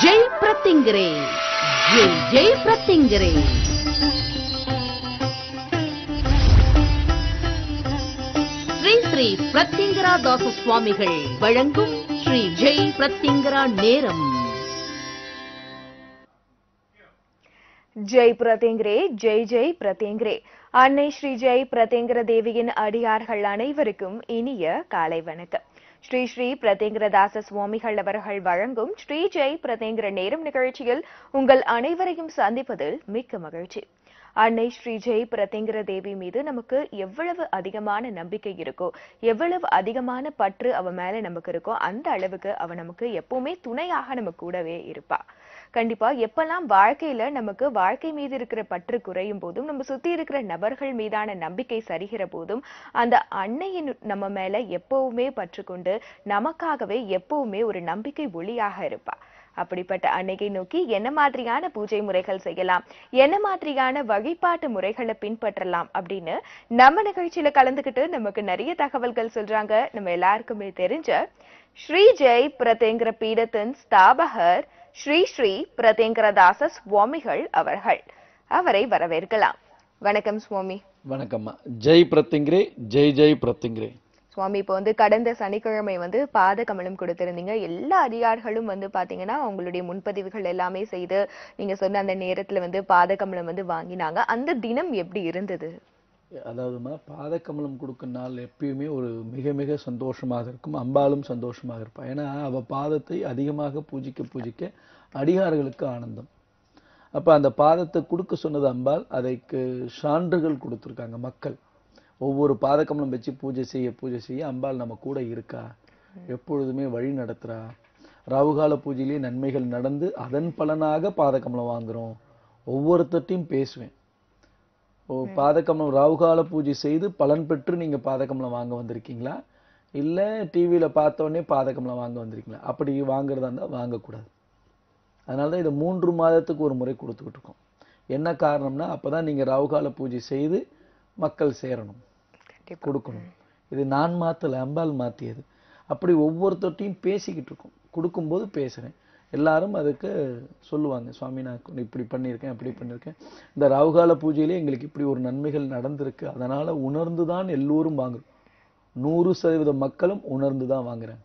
ஜெய் பிரத்திங்கரே ஜெய் ஜெய் பிரத்திங்கரே ஸ்ரீ ஸ்ரீ பிரத்திங்கரா தாச சுவாமிகள் வழங்கும் ஸ்ரீ ஜெய் பிரத்திங்கரா நேரம் ஜெய் பிரதேங்கிரே ஜெய் ஜெய் பிரதேங்கிரே அன்னை ஸ்ரீ ஜெய் பிரதேங்கிர தேவியின் அடியார்கள் அனைவருக்கும் இனிய காலை வணக்கம் ஸ்ரீ ஸ்ரீ பிரதேங்கிரதாச சுவாமிகள் அவர்கள் வழங்கும் ஸ்ரீ ஜெய் பிரதேங்கிர நேரம் நிகழ்ச்சியில் உங்கள் அனைவரையும் சந்திப்பதில் மிக்க மகிழ்ச்சி அன்னை ஸ்ரீ ஜெய் பிரதேங்கிர தேவி மீது நமக்கு எவ்வளவு அதிகமான நம்பிக்கை இருக்கோ எவ்வளவு அதிகமான பற்று அவ மேல நமக்கு இருக்கோ அந்த அளவுக்கு அவ நமக்கு எப்பவுமே துணையாக நம்ம கூடவே இருப்பா கண்டிப்பா எப்பெல்லாம் வாழ்க்கையில நமக்கு வாழ்க்கை மீது இருக்கிற பற்று குறையும் போதும் நம்ம சுத்தி இருக்கிற நபர்கள் மீதான நம்பிக்கை சரிகிற போதும் அந்த அன்னையின் நம்ம மேல எப்பவுமே பற்று கொண்டு நமக்காகவே எப்பவுமே ஒரு நம்பிக்கை ஒளியாக இருப்பா அப்படிப்பட்ட அன்னையை நோக்கி என்ன மாதிரியான பூஜை முறைகள் செய்யலாம் என்ன மாதிரியான வழிபாட்டு முறைகளை பின்பற்றலாம் அப்படின்னு நம்ம நிகழ்ச்சியில கலந்துக்கிட்டு நமக்கு நிறைய தகவல்கள் சொல்றாங்க நம்ம எல்லாருக்குமே தெரிஞ்ச ஸ்ரீ ஜெய் பிரதேங்கிற பீடத்தின் ஸ்தாபகர் ஸ்ரீ ஸ்ரீ பிரதேங்கரதாச சுவாமிகள் அவர்கள் அவரை வரவேற்கலாம் வணக்கம் சுவாமி வணக்கம்மா ஜெய் பிரத்திங்கிரே ஜெய் ஜெய் பிரத்திங்கிரே சுவாமி இப்போ வந்து கடந்த சனிக்கிழமை வந்து பாத கமலம் கொடுத்திருந்தீங்க எல்லா அதிகாரிகளும் வந்து பாத்தீங்கன்னா அவங்களுடைய முன்பதிவுகள் எல்லாமே செய்து நீங்க சொன்ன அந்த நேரத்துல வந்து பாத கமலம் வந்து வாங்கினாங்க அந்த தினம் எப்படி இருந்தது அதாவதுமா பாதக்கமலம் கொடுக்கும் நாள் எப்பயுமே ஒரு மிக மிக சந்தோஷமாக இருக்கும் அம்பாலும் சந்தோஷமாக இருப்பா ஏன்னா அவ பாதத்தை அதிகமாக பூஜிக்க பூஜிக்க அடியார்களுக்கு ஆனந்தம் அப்ப அந்த பாதத்தை கொடுக்க சொன்னது அம்பாள் அதைக்கு சான்றுகள் கொடுத்துருக்காங்க மக்கள் ஒவ்வொரு பாதக்கமலம் வச்சு பூஜை செய்ய பூஜை செய்ய அம்பாள் நம்ம கூட இருக்கா எப்பொழுதுமே வழி நடத்துறா ராவுகால பூஜையிலேயே நன்மைகள் நடந்து அதன் பலனாக பாதக்கமலம் வாங்குறோம் ஒவ்வொருத்தட்டையும் பேசுவேன் ஓ பாதகமலம் ராவுகால பூஜை செய்து பலன் பெற்று நீங்க பாதகமலம் வாங்க வந்திருக்கீங்களா இல்ல டிவியில பார்த்த உடனே பாதகமலம் வாங்க வந்திருக்கீங்களா அப்படி வாங்குறதா இருந்தா வாங்கக்கூடாது அதனால தான் இதை மூன்று மாதத்துக்கு ஒரு முறை கொடுத்துக்கிட்டு இருக்கோம் என்ன காரணம்னா அப்பதான் நீங்க ராவுகால பூஜை செய்து மக்கள் சேரணும் கொடுக்கணும் இது நான் மாத்தல அம்பாள் மாத்தியது அப்படி ஒவ்வொருத்தட்டையும் பேசிக்கிட்டு இருக்கோம் கொடுக்கும்போது பேசுறேன் எல்லாரும் அதுக்கு சொல்லுவாங்க சுவாமி நான் இப்படி பண்ணியிருக்கேன் அப்படி பண்ணியிருக்கேன் இந்த ராவுகால பூஜையிலே எங்களுக்கு இப்படி ஒரு நன்மைகள் நடந்திருக்கு அதனால உணர்ந்து தான் எல்லோரும் வாங்குறோம் நூறு சதவீத மக்களும் உணர்ந்து தான் வாங்குறாங்க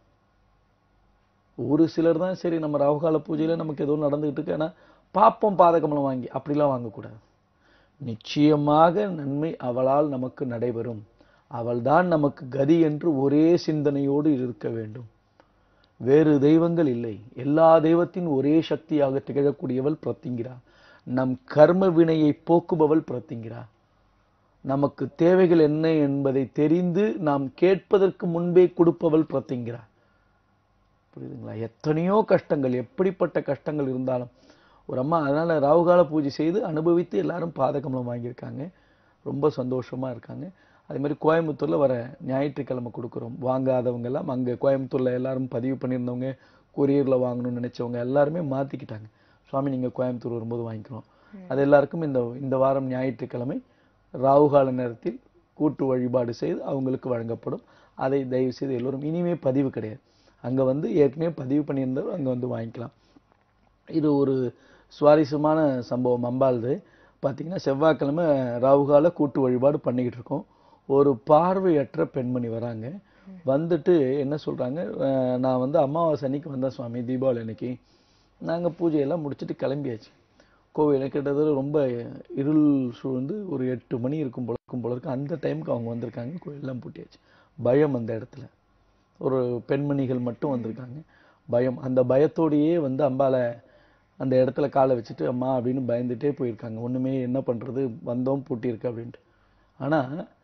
ஒரு சிலர் தான் சரி நம்ம ராவுகால பூஜையில நமக்கு ஏதோ நடந்துகிட்டு இருக்கு ஆனா பாப்போம் பாதகமலம் வாங்கி அப்படிலாம் வாங்கக்கூடாது நிச்சயமாக நன்மை அவளால் நமக்கு நடைபெறும் அவள்தான் நமக்கு கதி என்று ஒரே சிந்தனையோடு இருக்க வேண்டும் வேறு தெய்வங்கள் இல்லை எல்லா தெய்வத்தின் ஒரே சக்தியாக திகழக்கூடியவள் பிரத்திங்கிறா நம் கர்ம வினையை போக்குபவள் பிரத்திங்கிறா நமக்கு தேவைகள் என்ன என்பதை தெரிந்து நாம் கேட்பதற்கு முன்பே கொடுப்பவள் பிரத்திங்கிறா புரியுதுங்களா எத்தனையோ கஷ்டங்கள் எப்படிப்பட்ட கஷ்டங்கள் இருந்தாலும் ஒரு அம்மா அதனால ராகுகால பூஜை செய்து அனுபவித்து எல்லாரும் பாதகமலம் வாங்கியிருக்காங்க ரொம்ப சந்தோஷமா இருக்காங்க அதே மாதிரி கோயம்புத்தூர்ல வர ஞாயிற்றுக்கிழமை கொடுக்குறோம் வாங்காதவங்க எல்லாம் அங்க கோயம்புத்தூர்ல எல்லாரும் பதிவு பண்ணியிருந்தவங்க கொரியர்ல வாங்கணும்னு நினைச்சவங்க எல்லாருமே மாத்திக்கிட்டாங்க சுவாமி நீங்க கோயம்புத்தூர் வரும்போது வாங்கிக்கிறோம் அது எல்லாருக்கும் இந்த இந்த வாரம் ஞாயிற்றுக்கிழமை ராகுகால நேரத்தில் கூட்டு வழிபாடு செய்து அவங்களுக்கு வழங்கப்படும் அதை தயவு செய்து எல்லோரும் இனிமே பதிவு கிடையாது அங்க வந்து ஏற்கனவே பதிவு பண்ணியிருந்தவர் அங்க வந்து வாங்கிக்கலாம் இது ஒரு சுவாரஸ்யமான சம்பவம் அம்பாள்து பார்த்தீங்கன்னா செவ்வாய்க்கிழமை ராவுகால கூட்டு வழிபாடு பண்ணிக்கிட்டு இருக்கோம் ஒரு பார்வையற்ற பெண்மணி வராங்க வந்துட்டு என்ன சொல்றாங்க அஹ் நான் வந்து அமாவாசை அன்னைக்கு வந்தேன் சுவாமி தீபாவளி அன்னைக்கு நாங்க பூஜையெல்லாம் முடிச்சுட்டு கிளம்பியாச்சு கோவில் கிட்டத்தட்ட ரொம்ப இருள் சூழ்ந்து ஒரு எட்டு மணி இருக்கும் போல இருக்கும் போல இருக்கு அந்த டைமுக்கு அவங்க வந்திருக்காங்க கோயிலெல்லாம் பூட்டியாச்சு பயம் அந்த இடத்துல ஒரு பெண்மணிகள் மட்டும் வந்திருக்காங்க பயம் அந்த பயத்தோடையே வந்து அம்பால அந்த இடத்துல காலை வச்சுட்டு அம்மா அப்படின்னு பயந்துட்டே போயிருக்காங்க ஒண்ணுமே என்ன பண்றது வந்தோம் பூட்டியிருக்கு அப்படின்ட்டு ஆனா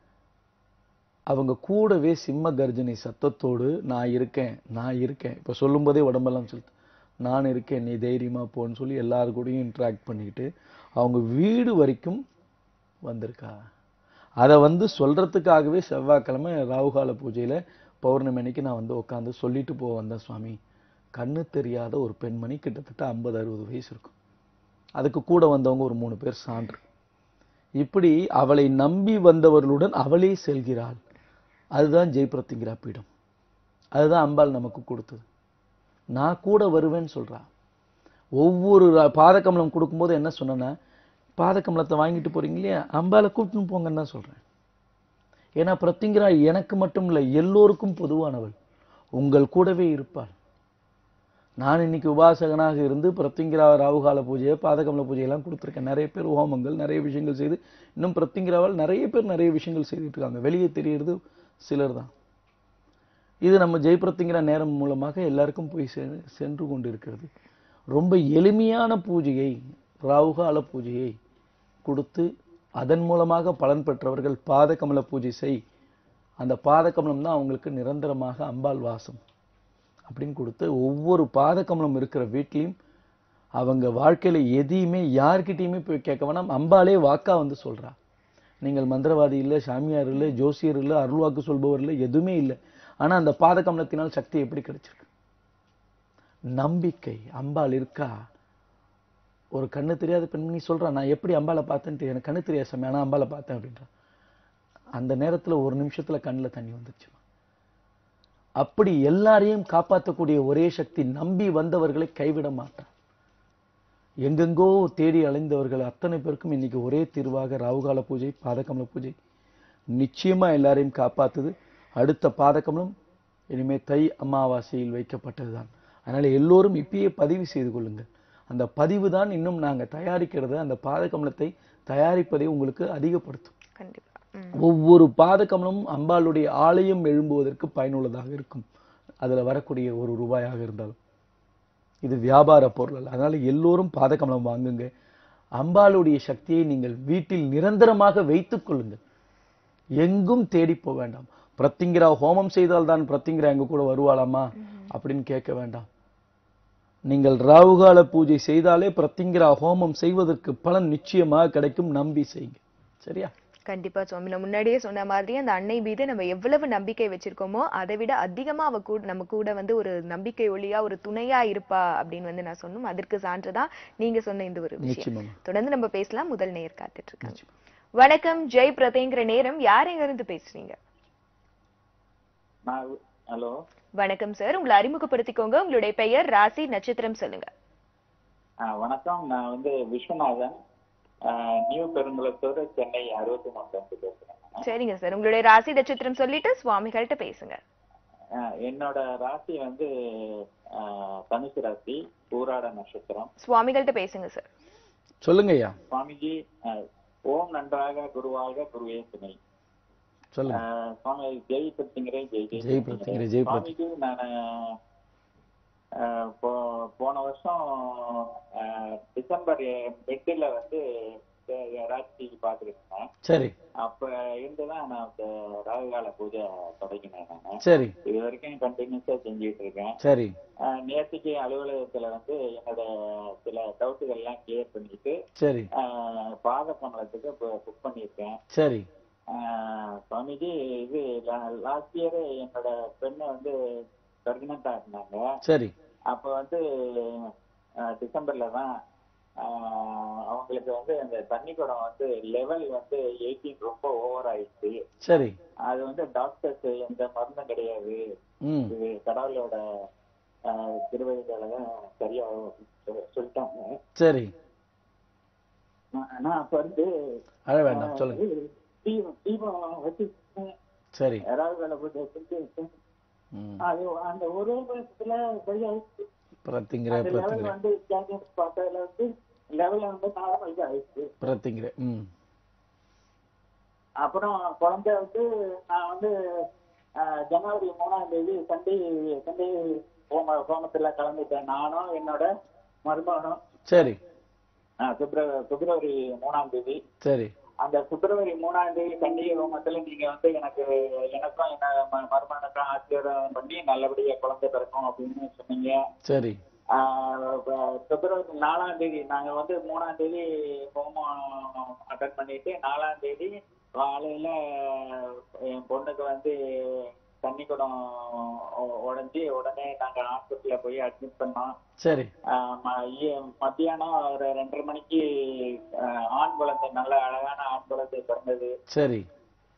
அவங்க கூடவே சிம்ம கர்ஜனை சத்தத்தோடு நான் இருக்கேன் நான் இருக்கேன் இப்ப சொல்லும்போதே உடம்பெல்லாம் சொல்லுது நான் இருக்கேன் நீ தைரியமா போன்னு சொல்லி எல்லாரு கூடயும் இன்ட்ராக்ட் பண்ணிக்கிட்டு அவங்க வீடு வரைக்கும் வந்திருக்கா அதை வந்து சொல்றதுக்காகவே செவ்வாய்க்கிழமை ராகுகால பூஜையில பௌர்ணமி அன்னைக்கு நான் வந்து உட்காந்து சொல்லிட்டு போக வந்தேன் சுவாமி கண்ணு தெரியாத ஒரு பெண்மணி கிட்டத்தட்ட ஐம்பது அறுபது வயசு இருக்கும் அதுக்கு கூட வந்தவங்க ஒரு மூணு பேர் சான்று இப்படி அவளை நம்பி வந்தவர்களுடன் அவளே செல்கிறாள் அதுதான் ஜெயபிரத்திங்கிரா பீடம் அதுதான் அம்பாள் நமக்கு கொடுத்தது நான் கூட வருவேன்னு சொல்றா ஒவ்வொரு ர- பாதகமலம் கொடுக்கும்போது என்ன சொன்னேன்னா பாதகமலத்தை வாங்கிட்டு போறீங்க இல்லையா அம்பால கூட்டின்னு போங்கன்னு தான் சொல்றேன் ஏன்னா பிரத்திங்கரா எனக்கு மட்டும் இல்லை எல்லோருக்கும் பொதுவானவள் உங்கள் கூடவே இருப்பாள் நான் இன்னைக்கு உபாசகனாக இருந்து பிரத்திங்கிரா ராவுகால பூஜையை பாதகமல பூஜையெல்லாம் கொடுத்துருக்கேன் நிறைய பேர் ஹோமங்கள் நிறைய விஷயங்கள் செய்து இன்னும் பிரத்திங்கிராவால் நிறைய பேர் நிறைய விஷயங்கள் செய்துட்டு இருக்காங்க வெளியே தெரியறது சிலர் தான் இது நம்ம ஜெய் பிரத்திங்கிரா நேரம் மூலமாக எல்லாருக்கும் போய் செ- சென்று கொண்டு இருக்கிறது ரொம்ப எளிமையான பூஜையை ராவுகால பூஜையை கொடுத்து அதன் மூலமாக பலன் பெற்றவர்கள் பாதகமல பூஜை செய் அந்த பாதகமலம் தான் அவங்களுக்கு நிரந்தரமாக அம்பாள் வாசம் அப்படின்னு கொடுத்து ஒவ்வொரு பாதகமலம் இருக்கிற வீட்லயும் அவங்க வாழ்க்கையில எதையுமே யார்கிட்டயுமே போய் கேட்க வேணாம் அம்பாளே வாக்கா வந்து சொல்றா நீங்கள் மந்திரவாதி இல்லை சாமியார் இல்லை ஜோசியர் இல்லை அருள்வாக்கு சொல்பவர் இல்லை எதுவுமே இல்லை ஆனா அந்த பாதகமலத்தினால் சக்தி எப்படி கிடைச்சிருக்கு நம்பிக்கை அம்பாள் இருக்கா ஒரு கண்ணு தெரியாத பெண்மணி சொல்றா நான் எப்படி அம்பாளை பார்த்தேன்ட்டு எனக்கு கண்ணு தெரியாது சாமி ஆனா அம்பாளை பார்த்தேன் அப்படின்றா அந்த நேரத்துல ஒரு நிமிஷத்துல கண்ணுல தண்ணி வந்துருச்சு அப்படி எல்லாரையும் காப்பாற்றக்கூடிய ஒரே சக்தி நம்பி வந்தவர்களை கைவிட மாட்டார் எங்கெங்கோ தேடி அலைந்தவர்கள் அத்தனை பேருக்கும் இன்னைக்கு ஒரே தீர்வாக ராவுகால பூஜை பாதகமல பூஜை நிச்சயமா எல்லாரையும் காப்பாத்துது அடுத்த பாதகமலம் இனிமே தை அமாவாசையில் வைக்கப்பட்டதுதான் அதனால எல்லோரும் இப்பயே பதிவு செய்து கொள்ளுங்கள் அந்த பதிவு தான் இன்னும் நாங்க தயாரிக்கிறது அந்த பாதகமலத்தை தயாரிப்பதை உங்களுக்கு அதிகப்படுத்தும் கண்டிப்பா ம். ஒவ்வொரு பாதகமலமும் அம்பாளுடைய ஆலயம் எழும்புவதற்கு பயனுள்ளதாக இருக்கும் அதுல வரக்கூடிய ஒரு ரூபாயாக இருந்தாலும் இது வியாபார பொருள் அல்ல அதனால எல்லோரும் பாதகமலம் வாங்குங்க அம்பாளுடைய சக்தியை நீங்கள் வீட்டில் நிரந்தரமாக வைத்துக் கொள்ளுங்கள் எங்கும் தேடி போக வேண்டாம் பிரத்திங்கிரா ஹோமம் செய்தால் தான் பிரத்திங்கிரா எங்க கூட வருவாளாமா அப்படின்னு கேட்க வேண்டாம் நீங்கள் ராவுகால பூஜை செய்தாலே பிரத்திங்கிரா ஹோமம் செய்வதற்கு பலன் நிச்சயமாக கிடைக்கும் நம்பி செய்யுங்க சரியா கண்டிப்பா சுவாமி நான் முன்னாடியே சொன்ன மாதிரி அந்த அன்னை மீது நம்ம எவ்வளவு நம்பிக்கை வச்சிருக்கோமோ அதை விட அதிகமா அவ கூட நம்ம கூட வந்து ஒரு நம்பிக்கை ஒளியா ஒரு துணையா இருப்பா அப்படின்னு வந்து நான் சொன்னோம் அதற்கு சான்றுதான் நீங்க சொன்ன இந்த ஒரு விஷயம் நிச்சயமா தொடர்ந்து நம்ம பேசலாம் முதல் நேயர் காத்துட்டு இருக்காங்க நிச்சயமா. வணக்கம் ஜெய் பிரதேங்கிற நேரம் யார் எங்க இருந்து பேசுறீங்க நான் ஹலோ வணக்கம் சார் உங்களை அறிமுகப்படுத்திக்கோங்க உங்களுடைய பெயர் ராசி நட்சத்திரம் சொல்லுங்க வணக்கம் நான் வந்து விஸ்வநாதன் ஆ, நியூ பெருங்குளத்தூர் சென்னை அறுபத்தி மூணு பேசுறேன் சரிங்க சார் உங்களுடைய ராசி நட்சத்திரம் சொல்லிட்டு சுவாமிகள்கிட்ட பேசுங்க ஆ, என்னோட ராசி வந்து ஆ, தனுசு ராசி பூராட நட்சத்திரம் சுவாமிகள்கிட்ட பேசுங்க சார் சொல்லுங்க ஐயா சுவாமிஜி ஆ, ஓம் நன்றாக குருவாக குருவே துணை சொல்லுங்க ஆ, சுவாமி ஜெய் பிரத்திங்கரே ஜெய் ஜெய் ஜெய் பிரத்திங்கரே, ஜெய் சுவாமிஜி நான் போன வருஷம் ஆ, டிசம்பர் மிட்டில் வந்து ராசி பார்த்துருக்கேன் சரி அப்ப இருந்துதான் நான் இந்த ராகுகால பூஜை தொடங்கினேன் நான் சரி இது வரைக்கும் கண்டினியூஸா செஞ்சுட்டு இருக்கேன் சரி ஆஹ் நேத்திக்கு அலுவலகத்துல வந்து என்னோட சில டவுட்டுகள் எல்லாம் கிளியர் பண்ணிட்டு சரி ஆஹ் பாத கமலத்துக்கு புக் பண்ணியிருக்கேன் சரி ஆஹ் சுவாமிஜி இது லாஸ்ட் இயர் என்னோட பெண்ணை வந்து பிரெக்னண்டா இருந்தாங்க சரி அப்ப வந்து ஆஹ் டிசம்பர்ல தான் ஆஹ் அவங்களுக்கு வந்து அந்த தண்ணி குடம் வந்து லெவல் வந்து எயிட்டீன் ரொம்ப ஓவர் ஆயிடுச்சு சரி அது வந்து டாக்டர்ஸ் எந்த மருந்தும் கிடையாது ம் இது கடவுளோட ஆஹ், திருவழிகளை தான் சரியா சொ- சொல்லிட்டாங்க சரி நான் நான் அப்ப வந்து அழ வேண்டாம் சொல்லுங்க ஆஹ், தீபம் தீபம் வச்சு சரி யாராவது வேலை போட்டு செஞ்சு ம் அது அந்த ஒரு வருஷத்துல சரியாயிடுச்சு பிரத்திங்கிற அந்த லெவல் பிரத்திங்கிற வந்து ஸ்கேனிங் பார்த்ததுல வந்து லெவல் வந்து நார்மல் ஆயிடுச்சு பிரத்திங்கிற ம் அப்புறம் குழந்தை வந்து நான் வந்து ஆஹ், ஜனவரி மூணாம் தேதி சண்டே சண்டே ஹோம ஹோமத்துல கலந்துட்டேன் நானும் என்னோட மருமகனும் சரி ஆஹ், பிப்ரவரி பிப்ரவரி மூணாம் தேதி சரி அந்த பிப்ரவரி மூணாம் தேதி சண்டே ஹோமத்துல நீங்க வந்து எனக்கு எனக்கும் என்ன ம- மருமகனுக்கும் ஆசீர்வாதம் பண்ணி நல்லபடியா குழந்தை பிறக்கும் அப்படின்னு சொன்னீங்க சரி ஆஹ் ப- பிப்ரவரி நாலாம் தேதி நாங்க வந்து மூணாம் தேதி ஹோமம் அட்டன் பண்ணிட்டு நாலாம் தேதி காலையில என் பொண்ணுக்கு வந்து தண்ணி குடம் உ- உடைஞ்சு உடனே நாங்க ஹாஸ்பிட்டல்ல போய் அட்மிட் பண்ணோம் சரி ஆஹ் ம- ஈ- மத்தியானம் ஒரு ரெண்டரை மணிக்கு ஆஹ் ஆண் குழந்தை நல்ல அழகான ஆண் குழந்தை பிறந்தது சரி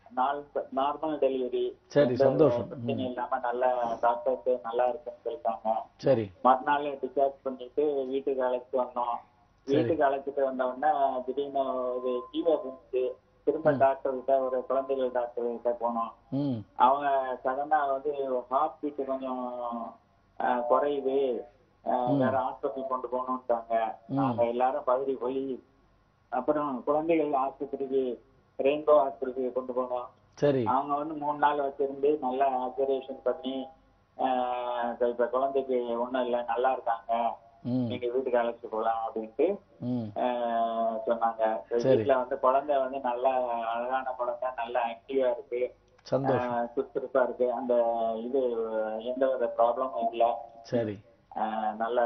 நார்மல் டெலிவரி சரி, சந்தோஷம். பிரச்சனை இல்லாம நல்ல டாக்டர்ஸ் நல்லா இருக்குன்னு சொல்லிட்டாங்க சரி மறுநாள் டிஸ்சார்ஜ் பண்ணிட்டு வீட்டுக்கு அழைச்சிட்டு வந்தோம் வீட்டுக்கு அழைச்சிட்டு வந்த உடனே திடீர்னு ஒரு ஃபீவர் இருந்துச்சு திரும்ப டாக்டர் கிட்ட ஒரு குழந்தைகள் டாக்டர் கிட்ட போனோம் ம் அவங்க சடனா வந்து ஹார்ட் பீட் கொஞ்சம் அஹ், குறையுது அஹ், வேற ஹாஸ்பிட்டல் கொண்டு போகணும்ட்டாங்க நாங்க எல்லாரும் பதறி போய் அப்புறம் குழந்தைகள் ஆஸ்பத்திரிக்கு ரெயின்போ ஆஸ்பத்திரிக்கு கொண்டு போனோம் சரி அவங்க வந்து மூணு நாள் வச்சிருந்து நல்லா அப்சர்வேஷன் பண்ணி அஹ், இப்ப குழந்தைக்கு ஒண்ணும் இல்லை நல்லா இருக்காங்க ம் நீங்க வீட்டுக்கு அழைச்சிட்டு போலாம் அப்படின்ட்டு ம் அஹ், சொன்னாங்க சரி. வீட்டுல வந்து குழந்தை வந்து நல்லா அழகான குழந்தை நல்லா ஆக்டிவா இருக்கு சந்தோஷம் ஆஹ் சுறுசுறுப்பா இருக்கு அந்த இது எந்த வித ப்ராப்ளமும் இல்ல சரி ஆஹ் நல்ல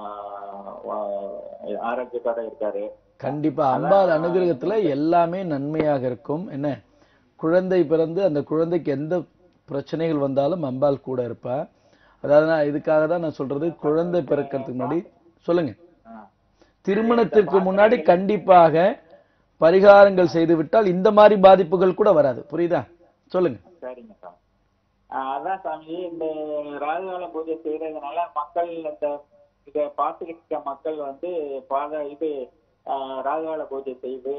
ஆஹ் ஆரோக்கியத்தோட இருக்காரு கண்டிப்பா அம்பாள் அனுகிரகத்துல எல்லாமே நன்மையாக இருக்கும் என்ன குழந்தை பிறந்து அந்த குழந்தைக்கு எந்த பிரச்சனைகள் வந்தாலும் அம்பாள் கூட இருப்பா அதாவது நான் இதுக்காக தான் நான் சொல்றது குழந்தை பிறக்கிறதுக்கு முன்னாடி சொல்லுங்க ஆஹ் திருமணத்திற்கு முன்னாடி கண்டிப்பாக பரிகாரங்கள் செய்து விட்டால் இந்த மாதிரி பாதிப்புகள் கூட வராது புரியுதா சொல்லுங்க சரிங்க சாமி ஆஹ் அதான் சாமி இந்த ராகுகால பூஜை செய்யறதுனால மக்கள் இந்த இத பார்த்துக்கிட்டு இருக்க மக்கள் வந்து பாத இது ஆஹ் ராகுகால பூஜை செய்து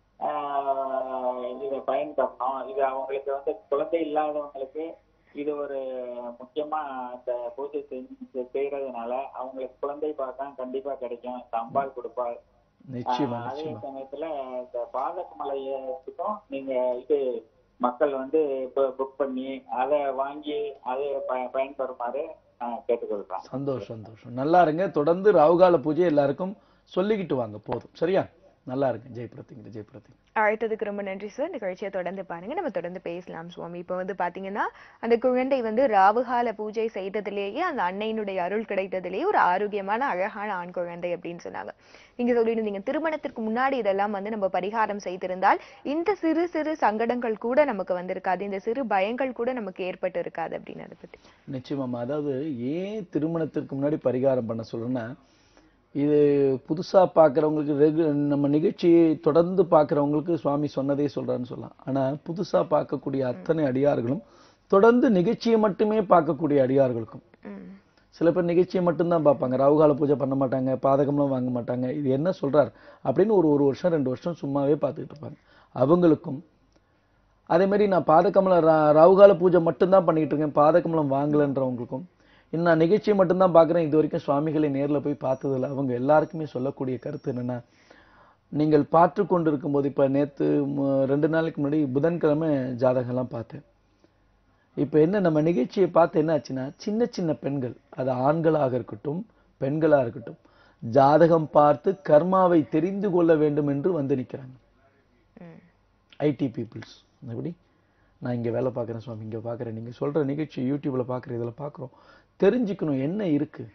ஆஹ் இதை பயன்படணும் இது அவங்களுக்கு வந்து குழந்தை இல்லாதவங்களுக்கு இது ஒரு முக்கியமா இந்த பூஜை செஞ்சு செய்யறதுனால அவங்களுக்கு குழந்தை பாக்கம் கண்டிப்பா கிடைக்கும் இந்த அம்பாள் கொடுப்பாள் நிச்சயமா ஆஹ் அதே நிச்சயமா சமயத்துல இந்த பாதகமலையத்துக்கும் நீங்க இது மக்கள் வந்து புக் பண்ணி அதை வாங்கி அதை ப- பயன்பெறுமாறு நான் கேட்டுக்கொள்றேன் சந்தோஷம் சந்தோஷம் நல்லா இருங்க தொடர்ந்து ராகுகால பூஜை எல்லாருக்கும் சொல்லிக்கிட்டு வாங்க போதும் சரியா நல்லா இருங்க ஜெய் பிரத்திங்க ஜெய் பிரத்திங்க அழைத்ததுக்கு ரொம்ப நன்றி சார் நிகழ்ச்சியை தொடர்ந்து பாருங்க நம்ம தொடர்ந்து பேசலாம் சுவாமி இப்போ வந்து பாத்தீங்கன்னா அந்த குழந்தை வந்து ராவுகால பூஜை செய்ததிலேயே அந்த அன்னையினுடைய அருள் கிடைத்ததிலேயே ஒரு ஆரோக்கியமான அழகான ஆண் குழந்தை அப்படின்னு சொன்னாங்க நீங்க சொல்லியிருந்தீங்க திருமணத்திற்கு முன்னாடி இதெல்லாம் வந்து நம்ம பரிகாரம் செய்திருந்தால் இந்த சிறு சிறு சங்கடங்கள் கூட நமக்கு வந்திருக்காது இந்த சிறு பயங்கள் கூட நமக்கு ஏற்பட்டு இருக்காது அப்படின்னு அதை பத்தி நிச்சயமாம்மா அதாவது ஏன் திருமணத்திற்கு முன்னாடி பரிகாரம் பண்ண சொல்றேன்னா இது புதுசா பார்க்கறவங்களுக்கு ரெகு நம்ம நிகழ்ச்சியை தொடர்ந்து பார்க்கறவங்களுக்கு சுவாமி சொன்னதே சொல்றான்னு சொல்லலாம் ஆனா புதுசா பார்க்கக்கூடிய அத்தனை அடியார்களும் தொடர்ந்து நிகழ்ச்சியை மட்டுமே பார்க்கக்கூடிய அடியார்களுக்கும் ம் சில பேர் நிகழ்ச்சியை மட்டும்தான் பார்ப்பாங்க ராகுகால பூஜை பண்ண மாட்டாங்க பாதகம்லாம் வாங்க மாட்டாங்க இது என்ன சொல்றார் அப்படின்னு ஒரு ஒரு வருஷம் ரெண்டு வருஷம் சும்மாவே பார்த்துக்கிட்டு இருப்பாங்க அவங்களுக்கும் அதே மாதிரி நான் பாதகமல ரா- ராகுகால பூஜை மட்டும்தான் பண்ணிக்கிட்டு இருக்கேன் பாதகமலம் வாங்கலன்றவங்களுக்கும் இன்னும் நான் நிகழ்ச்சியை மட்டும்தான் பார்க்குறேன் இது வரைக்கும் சுவாமிகளை நேர்ல போய் பார்த்ததில்ல அவங்க எல்லாருக்குமே சொல்லக்கூடிய கருத்து என்னன்னா நீங்கள் பார்த்து கொண்டு இருக்கும்போது இப்போ நேற்று ரெண்டு நாளைக்கு முன்னாடி புதன்கிழமை ஜாதகம்லாம் பார்த்தேன் இப்போ என்ன நம்ம நிகழ்ச்சியை பார்த்து என்ன ஆச்சுன்னா சின்ன சின்ன பெண்கள் அது ஆண்களாக இருக்கட்டும் பெண்களாக இருக்கட்டும் ஜாதகம் பார்த்து கர்மாவை தெரிந்து கொள்ள வேண்டும் என்று வந்து நிற்கிறாங்க ம் ஐடி பீப்புள்ஸ் எப்படி நான் இங்கே வேலை பார்க்குறேன் சுவாமி இங்கே பார்க்குறேன் நீங்கள் சொல்கிற நிகழ்ச்சி யூடியூப்பில் பார்க்குற இதில் பார்க்குறோம் தெரிஞ்சுக்கணும் என்ன இருக்கு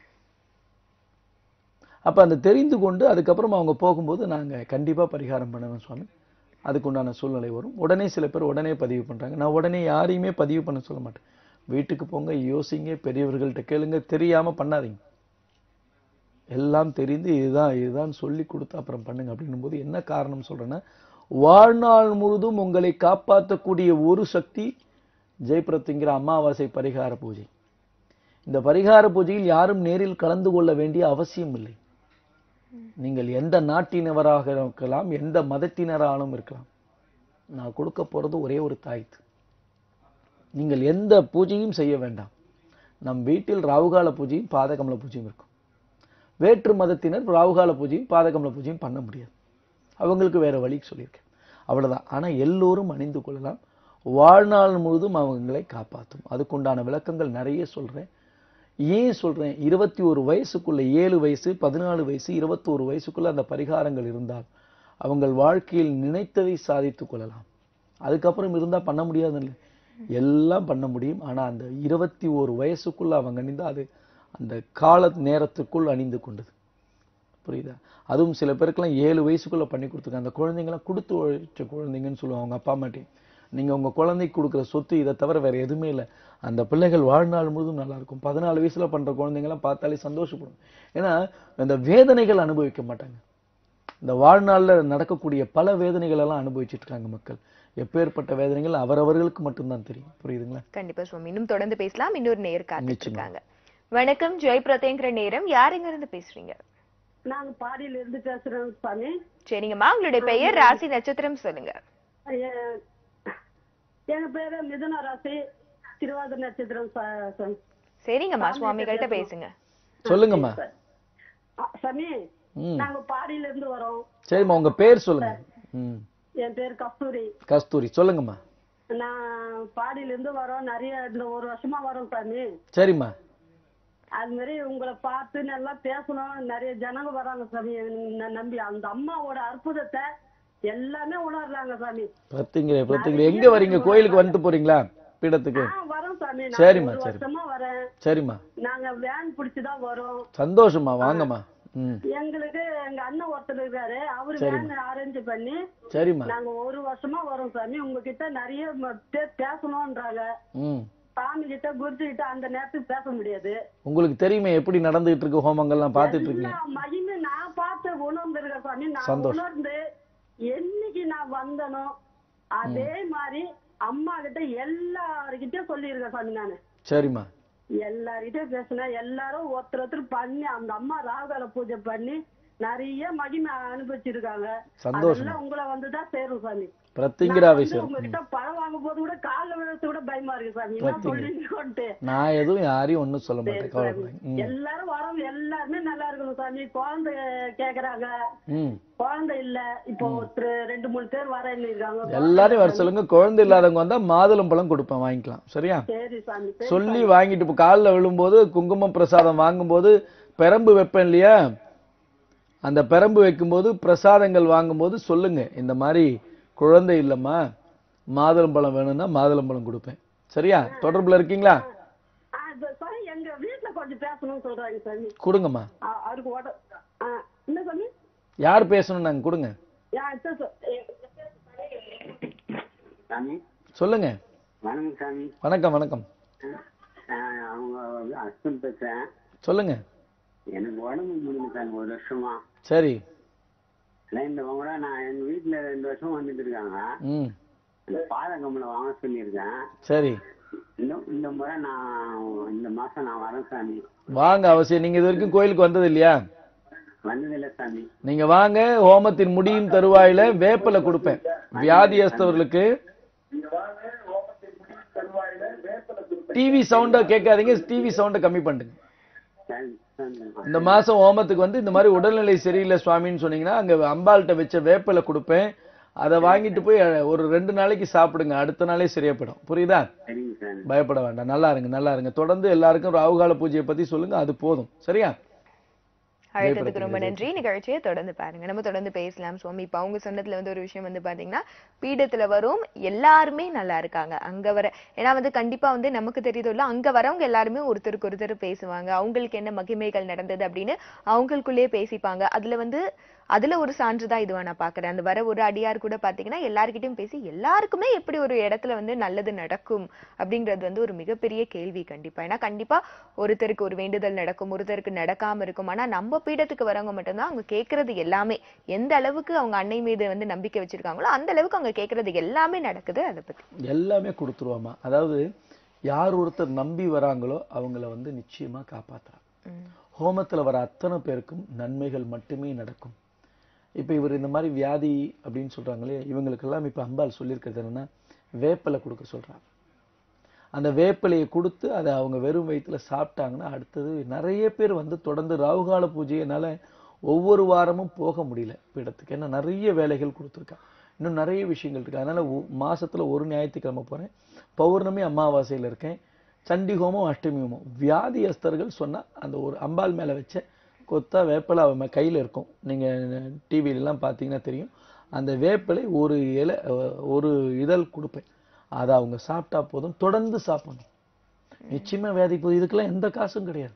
அப்போ அந்த தெரிந்து கொண்டு அதுக்கப்புறம் அவங்க போகும்போது நாங்கள் கண்டிப்பாக பரிகாரம் பண்ணுவேன் சுவாமி அதுக்குண்டான சூழ்நிலை வரும் உடனே சில பேர் உடனே பதிவு பண்ணுறாங்க நான் உடனே யாரையுமே பதிவு பண்ண சொல்ல மாட்டேன் வீட்டுக்கு போங்க யோசிங்க பெரியவர்கள்ட்ட கேளுங்க தெரியாமல் பண்ணாதீங்க எல்லாம் தெரிந்து இதுதான் இதுதான் சொல்லி கொடுத்து அப்புறம் பண்ணுங்க அப்படின்னும் போது என்ன காரணம் சொல்றேன்னா வாழ்நாள் முழுதும் உங்களை காப்பாற்றக்கூடிய ஒரு சக்தி ஜெயபிரத்துங்கிற அமாவாசை பரிகார பூஜை இந்த பரிகார பூஜையில் யாரும் நேரில் கலந்து கொள்ள வேண்டிய அவசியம் இல்லை நீங்கள் எந்த நாட்டினவராக இருக்கலாம் எந்த மதத்தினராலும் இருக்கலாம் நான் கொடுக்க போறது ஒரே ஒரு தாய்த்து நீங்கள் எந்த பூஜையும் செய்ய வேண்டாம் நம் வீட்டில் ராவுகால பூஜையும் பாதகமல பூஜையும் இருக்கும் வேற்று மதத்தினர் ராவுகால பூஜையும் பாதகமல பூஜையும் பண்ண முடியாது அவங்களுக்கு வேற வழி சொல்லியிருக்கேன் அவ்வளவுதான் ஆனா எல்லோரும் அணிந்து கொள்ளலாம் வாழ்நாள் முழுதும் அவங்களை காப்பாற்றும் அதுக்குண்டான விளக்கங்கள் நிறைய சொல்றேன் ஏன் சொல்றேன் இருபத்தி ஒரு வயசுக்குள்ள ஏழு வயசு பதினாலு வயசு இருபத்தோரு வயசுக்குள்ள அந்த பரிகாரங்கள் இருந்தால் அவங்கள் வாழ்க்கையில் நினைத்ததை சாதித்துக் கொள்ளலாம் அதுக்கப்புறம் இருந்தா பண்ண முடியாதுல்ல எல்லாம் பண்ண முடியும் ஆனா அந்த இருபத்தி ஒரு வயசுக்குள்ள அவங்க அணிந்து அது அந்த கால நேரத்துக்குள் அணிந்து கொண்டது புரியுதா அதுவும் சில பேருக்குலாம் ஏழு வயசுக்குள்ள பண்ணி கொடுத்துருக்காங்க அந்த குழந்தைங்களாம் கொடுத்து உழைச்ச குழந்தைங்கன்னு சொல்லுவாங்க அவங்க அப்பா அம்மாட்டி நீங்க உங்க குழந்தைக்கு கொடுக்குற சொத்து இதை தவிர வேற எதுவுமே இல்லை அந்த பிள்ளைகள் வாழ்நாள் முழுதும் நல்லா இருக்கும் பதினாலு வயசுல பண்ற குழந்தைங்கலாம் பார்த்தாலே சந்தோஷப்படும் ஏன்னா அந்த வேதனைகள் அனுபவிக்க மாட்டாங்க இந்த வாழ்நாள்ல நடக்கக்கூடிய பல வேதனைகள் எல்லாம் அனுபவிச்சுட்டு இருக்காங்க மக்கள் எப்பேற்பட்ட வேதனைகள் அவரவர்களுக்கு மட்டும்தான் தெரியும் புரியுதுங்களா கண்டிப்பா சுவாமி இன்னும் தொடர்ந்து பேசலாம் இன்னொரு நேர் காத்துட்டு நிச்சயமா. இருக்காங்க வணக்கம் ஜெய் பிரதேங்கிற நேரம் யார் எங்க இருந்து பேசுறீங்க நாங்க பாடியில இருந்து பேசுறோம் சாமி சரிங்கம்மா உங்களுடைய பெயர் ராசி நட்சத்திரம் சொல்லுங்க எ- எங்க பேரு மிதுன ராசி திருவாதிர நட்சத்திரம் சா- சாமி. சரிங்கம்மா சுவாமிகள்ட்ட பேசுங்க சொல்லுங்கம்மா அ, சாமி ம் நாங்க பாடியில இருந்து வரோம் சரிம்மா உங்க பேர் சொல்லுங்க ம் என் பேர் கஸ்தூரி கஸ்தூரி சொல்லுங்கம்மா நான் பாடியில இருந்து வரோம் நிறைய இந்த ஒரு வருஷமா வரோம் சாமி சரிம்மா அது மாதிரி உங்களை பார்த்து நல்லா பேசணும் நிறைய ஜனங்க வராங்க சாமி ந- நம்பி அந்த அம்மாவோட அற்புதத்தை எல்லாமே உணர்றாங்க சாமி பத்துங்க பத்துங்க எங்க வரீங்க கோயிலுக்கு வந்துட்டு போறீங்களா பீடத்துக்கு ஆ வரோம் சாமி நான் சரிம்மா, ஒரு சரி. வருஷமா வரேன் சரிம்மா நாங்க வேன் பிடிச்சுதான் வரோம் சந்தோஷமா வாங்கம்மா ம் எங்களுக்கு எங்க அண்ணன் ஒருத்தர் இருக்காரு அவரு சரிம்மா. வேன் அரேஞ்ச் பண்ணி சரிம்மா நாங்க ஒரு வருஷமா வரோம் சாமி உங்ககிட்ட நிறைய ம- பே- பேசணும்ன்றாங்க ம் சாமி கிட்ட குருஜி கிட்ட அந்த நேரத்துக்கு பேச முடியாது உங்களுக்கு தெரியுமே எப்படி நடந்துகிட்டு இருக்கு ஹோமங்கள்லாம் பார்த்துட்டு இருக்கீங்க எல்லா மகிமை நான் பார்த்து உணர்ந்திருக்கேன் சாமி நான் சந்தோஷம். உணர்ந்து என்னைக்கு நான் வந்தனோ அதே மாதிரி அம்மா கிட்ட எல்லாருக்கிட்டையும் சொல்லியிருக்கேன் சாமி நானு சரிம்மா எல்லார்கிட்டயும் பேசினேன் எல்லாரும் ஒருத்தர் ஒருத்தர் பண்ணி அந்த அம்மா ராகுகால பூஜை பண்ணி நிறைய மகிமை அனுபவிச்சிருக்காங்க சந்தோஷம். அதெல்லாம் உங்களை வந்துதான் சேரும் சாமி நான் வந்து பிரத்திங்கராவேஸ்வரம் உங்ககிட்ட பழம் வாங்கும் போது கூட கால்ல விழுறது கூட பயமா இருக்கு சாமி என்ன பிரத்திங்க. சொல்றீங்கன்ட்டு நான் எதுவும் யாரையும் ஒண்ணும் சொல்ல சரி மாட்டேன் சாமி. கவலைப்படாதீங்க ம் எல்லாரும் வரோம் எல்லாருமே நல்லா இருக்கணும் சாமி குழந்தை கேக்குறாங்க ம் குழந்தை இல்ல இப்போ ஒருத்தர் ரெண்டு மூணு பேர் வரேன்னு இருக்காங்க எல்லாரையும் வர சொல்லுங்க குழந்தை இல்லாதவங்க வந்தா மாதுளம் பழம் கொடுப்பேன் வாங்கிக்கலாம் சரியா சரி சாமி சரி சொல்லி வாங்கிட்டு இப்போ காலில் விழும்போது குங்குமம் பிரசாதம் வாங்கும்போது பெரம்பு வைப்பேன் இல்லையா அந்த பெரம்பு வைக்கும்போது பிரசாதங்கள் வாங்கும்போது சொல்லுங்க இந்த மாதிரி குழந்தை இல்லைம்மா மாதுளம்பழம் வேணும்னா மாதுளம்பழம் கொடுப்பேன் சரியா தொடர்புல இருக்கீங்களா ஆ, இப்ப சாமி எங்க வீட்டுல கொஞ்சம் பேசணும்னு சொல்றாங்க சாமி கொடுங்கம்மா ஆ, அவருக்கு உட ஆ, என்ன சாமி யார் பேசணும் நாங்க கொடுங்க யா, இப்ப சொ- எ- சாமி சொல்லுங்க வணக்கம் சாமி வணக்கம் வணக்கம் ஆஹ் அவங்க ஹஸ்பண்ட் பேசுறேன் சொல்லுங்க எனக்கு உடம்பு முடியல சாமி ஒரு வருஷமா சரி ஆனா இந்த கூட நான் எங்க வீட்டுல ரெண்டு வருஷம் வந்துட்டு இருக்காங்க ம் இந்த பாத கம்பளம் வாங்க சொல்லியிருக்கேன் சரி இந்த இந்த முறை நான் இந்த மாசம் நான் வரேன் சாமி வாங்க அவசியம் நீங்க இது வரைக்கும் கோயிலுக்கு வந்தது இல்லையா வந்ததில்லை சாமி நீங்க வாங்க ஹோமத்தின் முடியும் தருவாயில வேப்பிலை கொடுப்பேன் வியாதியஸ்தவர்களுக்கு டிவி சவுண்ட கேட்காதீங்க டிவி சவுண்ட கம்மி பண்ணுங்க சரி, சரி. இந்த மாசம் ஹோமத்துக்கு வந்து இந்த மாதிரி உடல்நிலை சரியில்லை சுவாமின்னு சொன்னீங்கன்னா அங்க அம்பாள்கிட்ட வச்ச வேப்பிலை கொடுப்பேன் அதை வாங்கிட்டு போய் அஹ், ஒரு ரெண்டு நாளைக்கு சாப்பிடுங்க அடுத்த நாளே சரியா போயிடும் புரியுதா சரிங்க சாமி பயப்பட வேண்டாம் நல்லா இருங்க நல்லா இருங்க தொடர்ந்து எல்லாருக்கும் ராகுகால பூஜையை பத்தி சொல்லுங்க அது போதும் சரியா அழைத்ததுக்கு ரொம்ப நன்றி நிகழ்ச்சியை தொடர்ந்து பாருங்க நம்ம தொடர்ந்து பேசலாம் சுவாமி இப்ப அவங்க சொன்னதுல வந்து ஒரு விஷயம் வந்து பாத்தீங்கன்னா பீடத்துல வரும் எல்லாருமே நல்லா இருக்காங்க அங்க வர ஏன்னா வந்து கண்டிப்பா வந்து நமக்கு தெரியுதோ இல்ல அங்க வரவங்க எல்லாருமே ஒருத்தருக்கு ஒருத்தர் பேசுவாங்க அவங்களுக்கு என்ன மகிமைகள் நடந்தது அப்படின்னு அவங்களுக்குள்ளேயே பேசிப்பாங்க அதுல வந்து அதுல ஒரு சான்றுதான் இதுவா நான் பாக்குறேன் அந்த வர ஒரு அடியார் கூட பாத்தீங்கன்னா எல்லார்கிட்டயும் பேசி எல்லாருக்குமே எப்படி ஒரு இடத்துல வந்து நல்லது நடக்கும் அப்படிங்கிறது வந்து ஒரு மிகப்பெரிய கேள்வி கண்டிப்பா ஏன்னா கண்டிப்பா ஒருத்தருக்கு ஒரு வேண்டுதல் நடக்கும் ஒருத்தருக்கு நடக்காம இருக்கும் ஆனா நம்ம பீடத்துக்கு வரவங்க மட்டும்தான் அவங்க கேட்கறது எல்லாமே எந்த அளவுக்கு அவங்க அன்னை மீது வந்து நம்பிக்கை வச்சிருக்காங்களோ அந்த அளவுக்கு அவங்க கேட்கறது எல்லாமே நடக்குது அதை பத்தி எல்லாமே கொடுத்துருவாமா அதாவது யார் ஒருத்தர் நம்பி வராங்களோ அவங்கள வந்து நிச்சயமா காப்பாத்துறான் உம் ஹோமத்துல வர அத்தனை பேருக்கும் நன்மைகள் மட்டுமே நடக்கும் இப்ப இவர் இந்த மாதிரி வியாதி அப்படின்னு சொல்றாங்களே இவங்களுக்கெல்லாம் இப்ப அம்பாள் சொல்லியிருக்கிறது என்னன்னா வேப்பிலை கொடுக்க சொல்றாங்க அந்த வேப்பிலையை கொடுத்து அதை அவங்க வெறும் வயித்துல சாப்பிட்டாங்கன்னா அடுத்தது நிறைய பேர் வந்து தொடர்ந்து ராகுகால பூஜையினால ஒவ்வொரு வாரமும் போக முடியல பீடத்துக்கு ஏன்னா நிறைய வேலைகள் கொடுத்துருக்காங்க இன்னும் நிறைய விஷயங்கள் இருக்கு அதனால ஒ- மாசத்துல ஒரு ஞாயிற்றுக்கிழமை போறேன் பௌர்ணமி அமாவாசையில இருக்கேன் சண்டி ஹோமம் அஷ்டமி ஹோமம் வியாதியஸ்தர்கள் சொன்னா அந்த ஒரு அம்பாள் மேல வச்ச கொத்தா வேப்பிலை அவன் மே- கையில இருக்கும் நீங்க டிவில எல்லாம் பார்த்தீங்கன்னா தெரியும் அந்த வேப்பிலை ஒரு இலை அஹ், ஒரு இதழ் கொடுப்பேன் அதை அவங்க சாப்பிட்டா போதும் தொடர்ந்து சாப்பிடணும் நிச்சயமா வியாதி போகுது இதுக்கெல்லாம் எந்த காசும் கிடையாது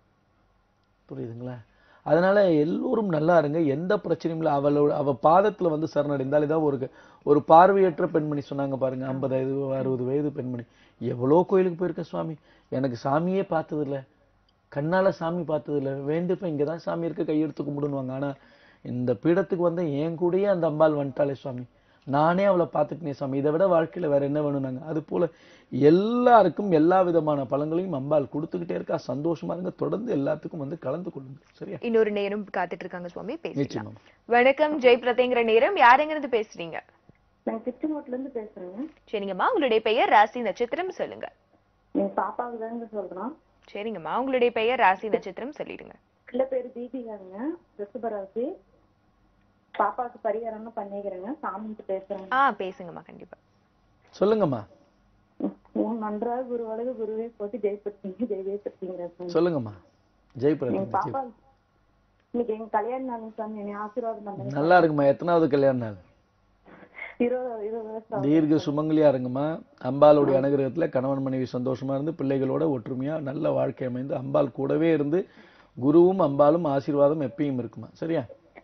புரியுதுங்களா அதனால எல்லோரும் நல்லா இருங்க எந்த பிரச்சனையும் இல்லை அவளோட அவ பாதத்துல வந்து சரணடைந்தால் இதான் ஒரு ஒரு பார்வையற்ற பெண்மணி சொன்னாங்க பாருங்க ஐம்பது வயது அறுபது வயது பெண்மணி எவ்வளோ கோயிலுக்கு போயிருக்கேன் சுவாமி எனக்கு சாமியே பார்த்தது இல்ல கண்ணால சாமி பார்த்தது இல்ல வேண்டிப்ப இங்க தான் சாமி இருக்கு கையெடுத்து கும்பிடுவாங்க ஆனா இந்த பீடத்துக்கு வந்த என் கூடயே அந்த அம்பாள் வந்துட்டாளே சுவாமி நானே அவளை பார்த்துக்கினே சாமி இதை விட வாழ்க்கையில வேற என்ன வேணும்னாங்க அது போல எல்லாருக்கும் எல்லா விதமான பலன்களையும் அம்பாள் கொடுத்துக்கிட்டே இருக்கா சந்தோஷமா இருங்க தொடர்ந்து எல்லாத்துக்கும் வந்து கலந்து கொள்ளுங்க சரியா இன்னொரு நேரம் காத்துட்டு இருக்காங்க சுவாமி பேசலாம் நிச்சயமா வணக்கம் ஜெய் பிரதேங்கிற நேரம் யாருங்க இருந்து பேசுறீங்க நான் திருச்செங்கோட்டுல இருந்து பேசுறேங்க சரிங்கம்மா உங்களுடைய பெயர் ராசி நட்சத்திரம் சொல்லுங்க என் பாப்பாவுக்கு தாங்க சொல்றோம் சரிங்கம்மா உங்களுடைய பெயர் ராசி நட்சத்திரம் சொல்லிடுங்க பிள்ளை பேரு தீபிகாங்க ரிஷபராசி பாப்பாவுக்கு பரிகாரம்னு பண்ணிக்கிறேங்க சாமிக்கு பேசுறேங்க ஆ பேசுங்கம்மா கண்டிப்பா சொல்லுங்கம்மா உன் நன்றாக குருவழகு குருவே போட்டு ஜெயப்படுத்தீங்க ஜெயப்படுத்தீங்க சொல்லுங்கம்மா ஜெய் எங்க பிரதீப் பாப்பா இன்னைக்கு எங்க கல்யாண நாள் சாமி என்னை ஆசீர்வாதம் பண்ணுங்க நல்லா இருக்குமா எத்தனாவது கல்யாண நாள் இருபது இருபது வருஷம் தீர்க்க சுமங்கலியா இருங்கம்மா அம்பாளுடைய அனுகிரகத்துல கணவன் மனைவி சந்தோஷமா இருந்து பிள்ளைகளோட ஒற்றுமையா நல்ல வாழ்க்கை அமைந்து அம்பாள் கூடவே இருந்து குருவும் அம்பாலும் ஆசீர்வாதம் எப்பயும் இருக்குமா சரியா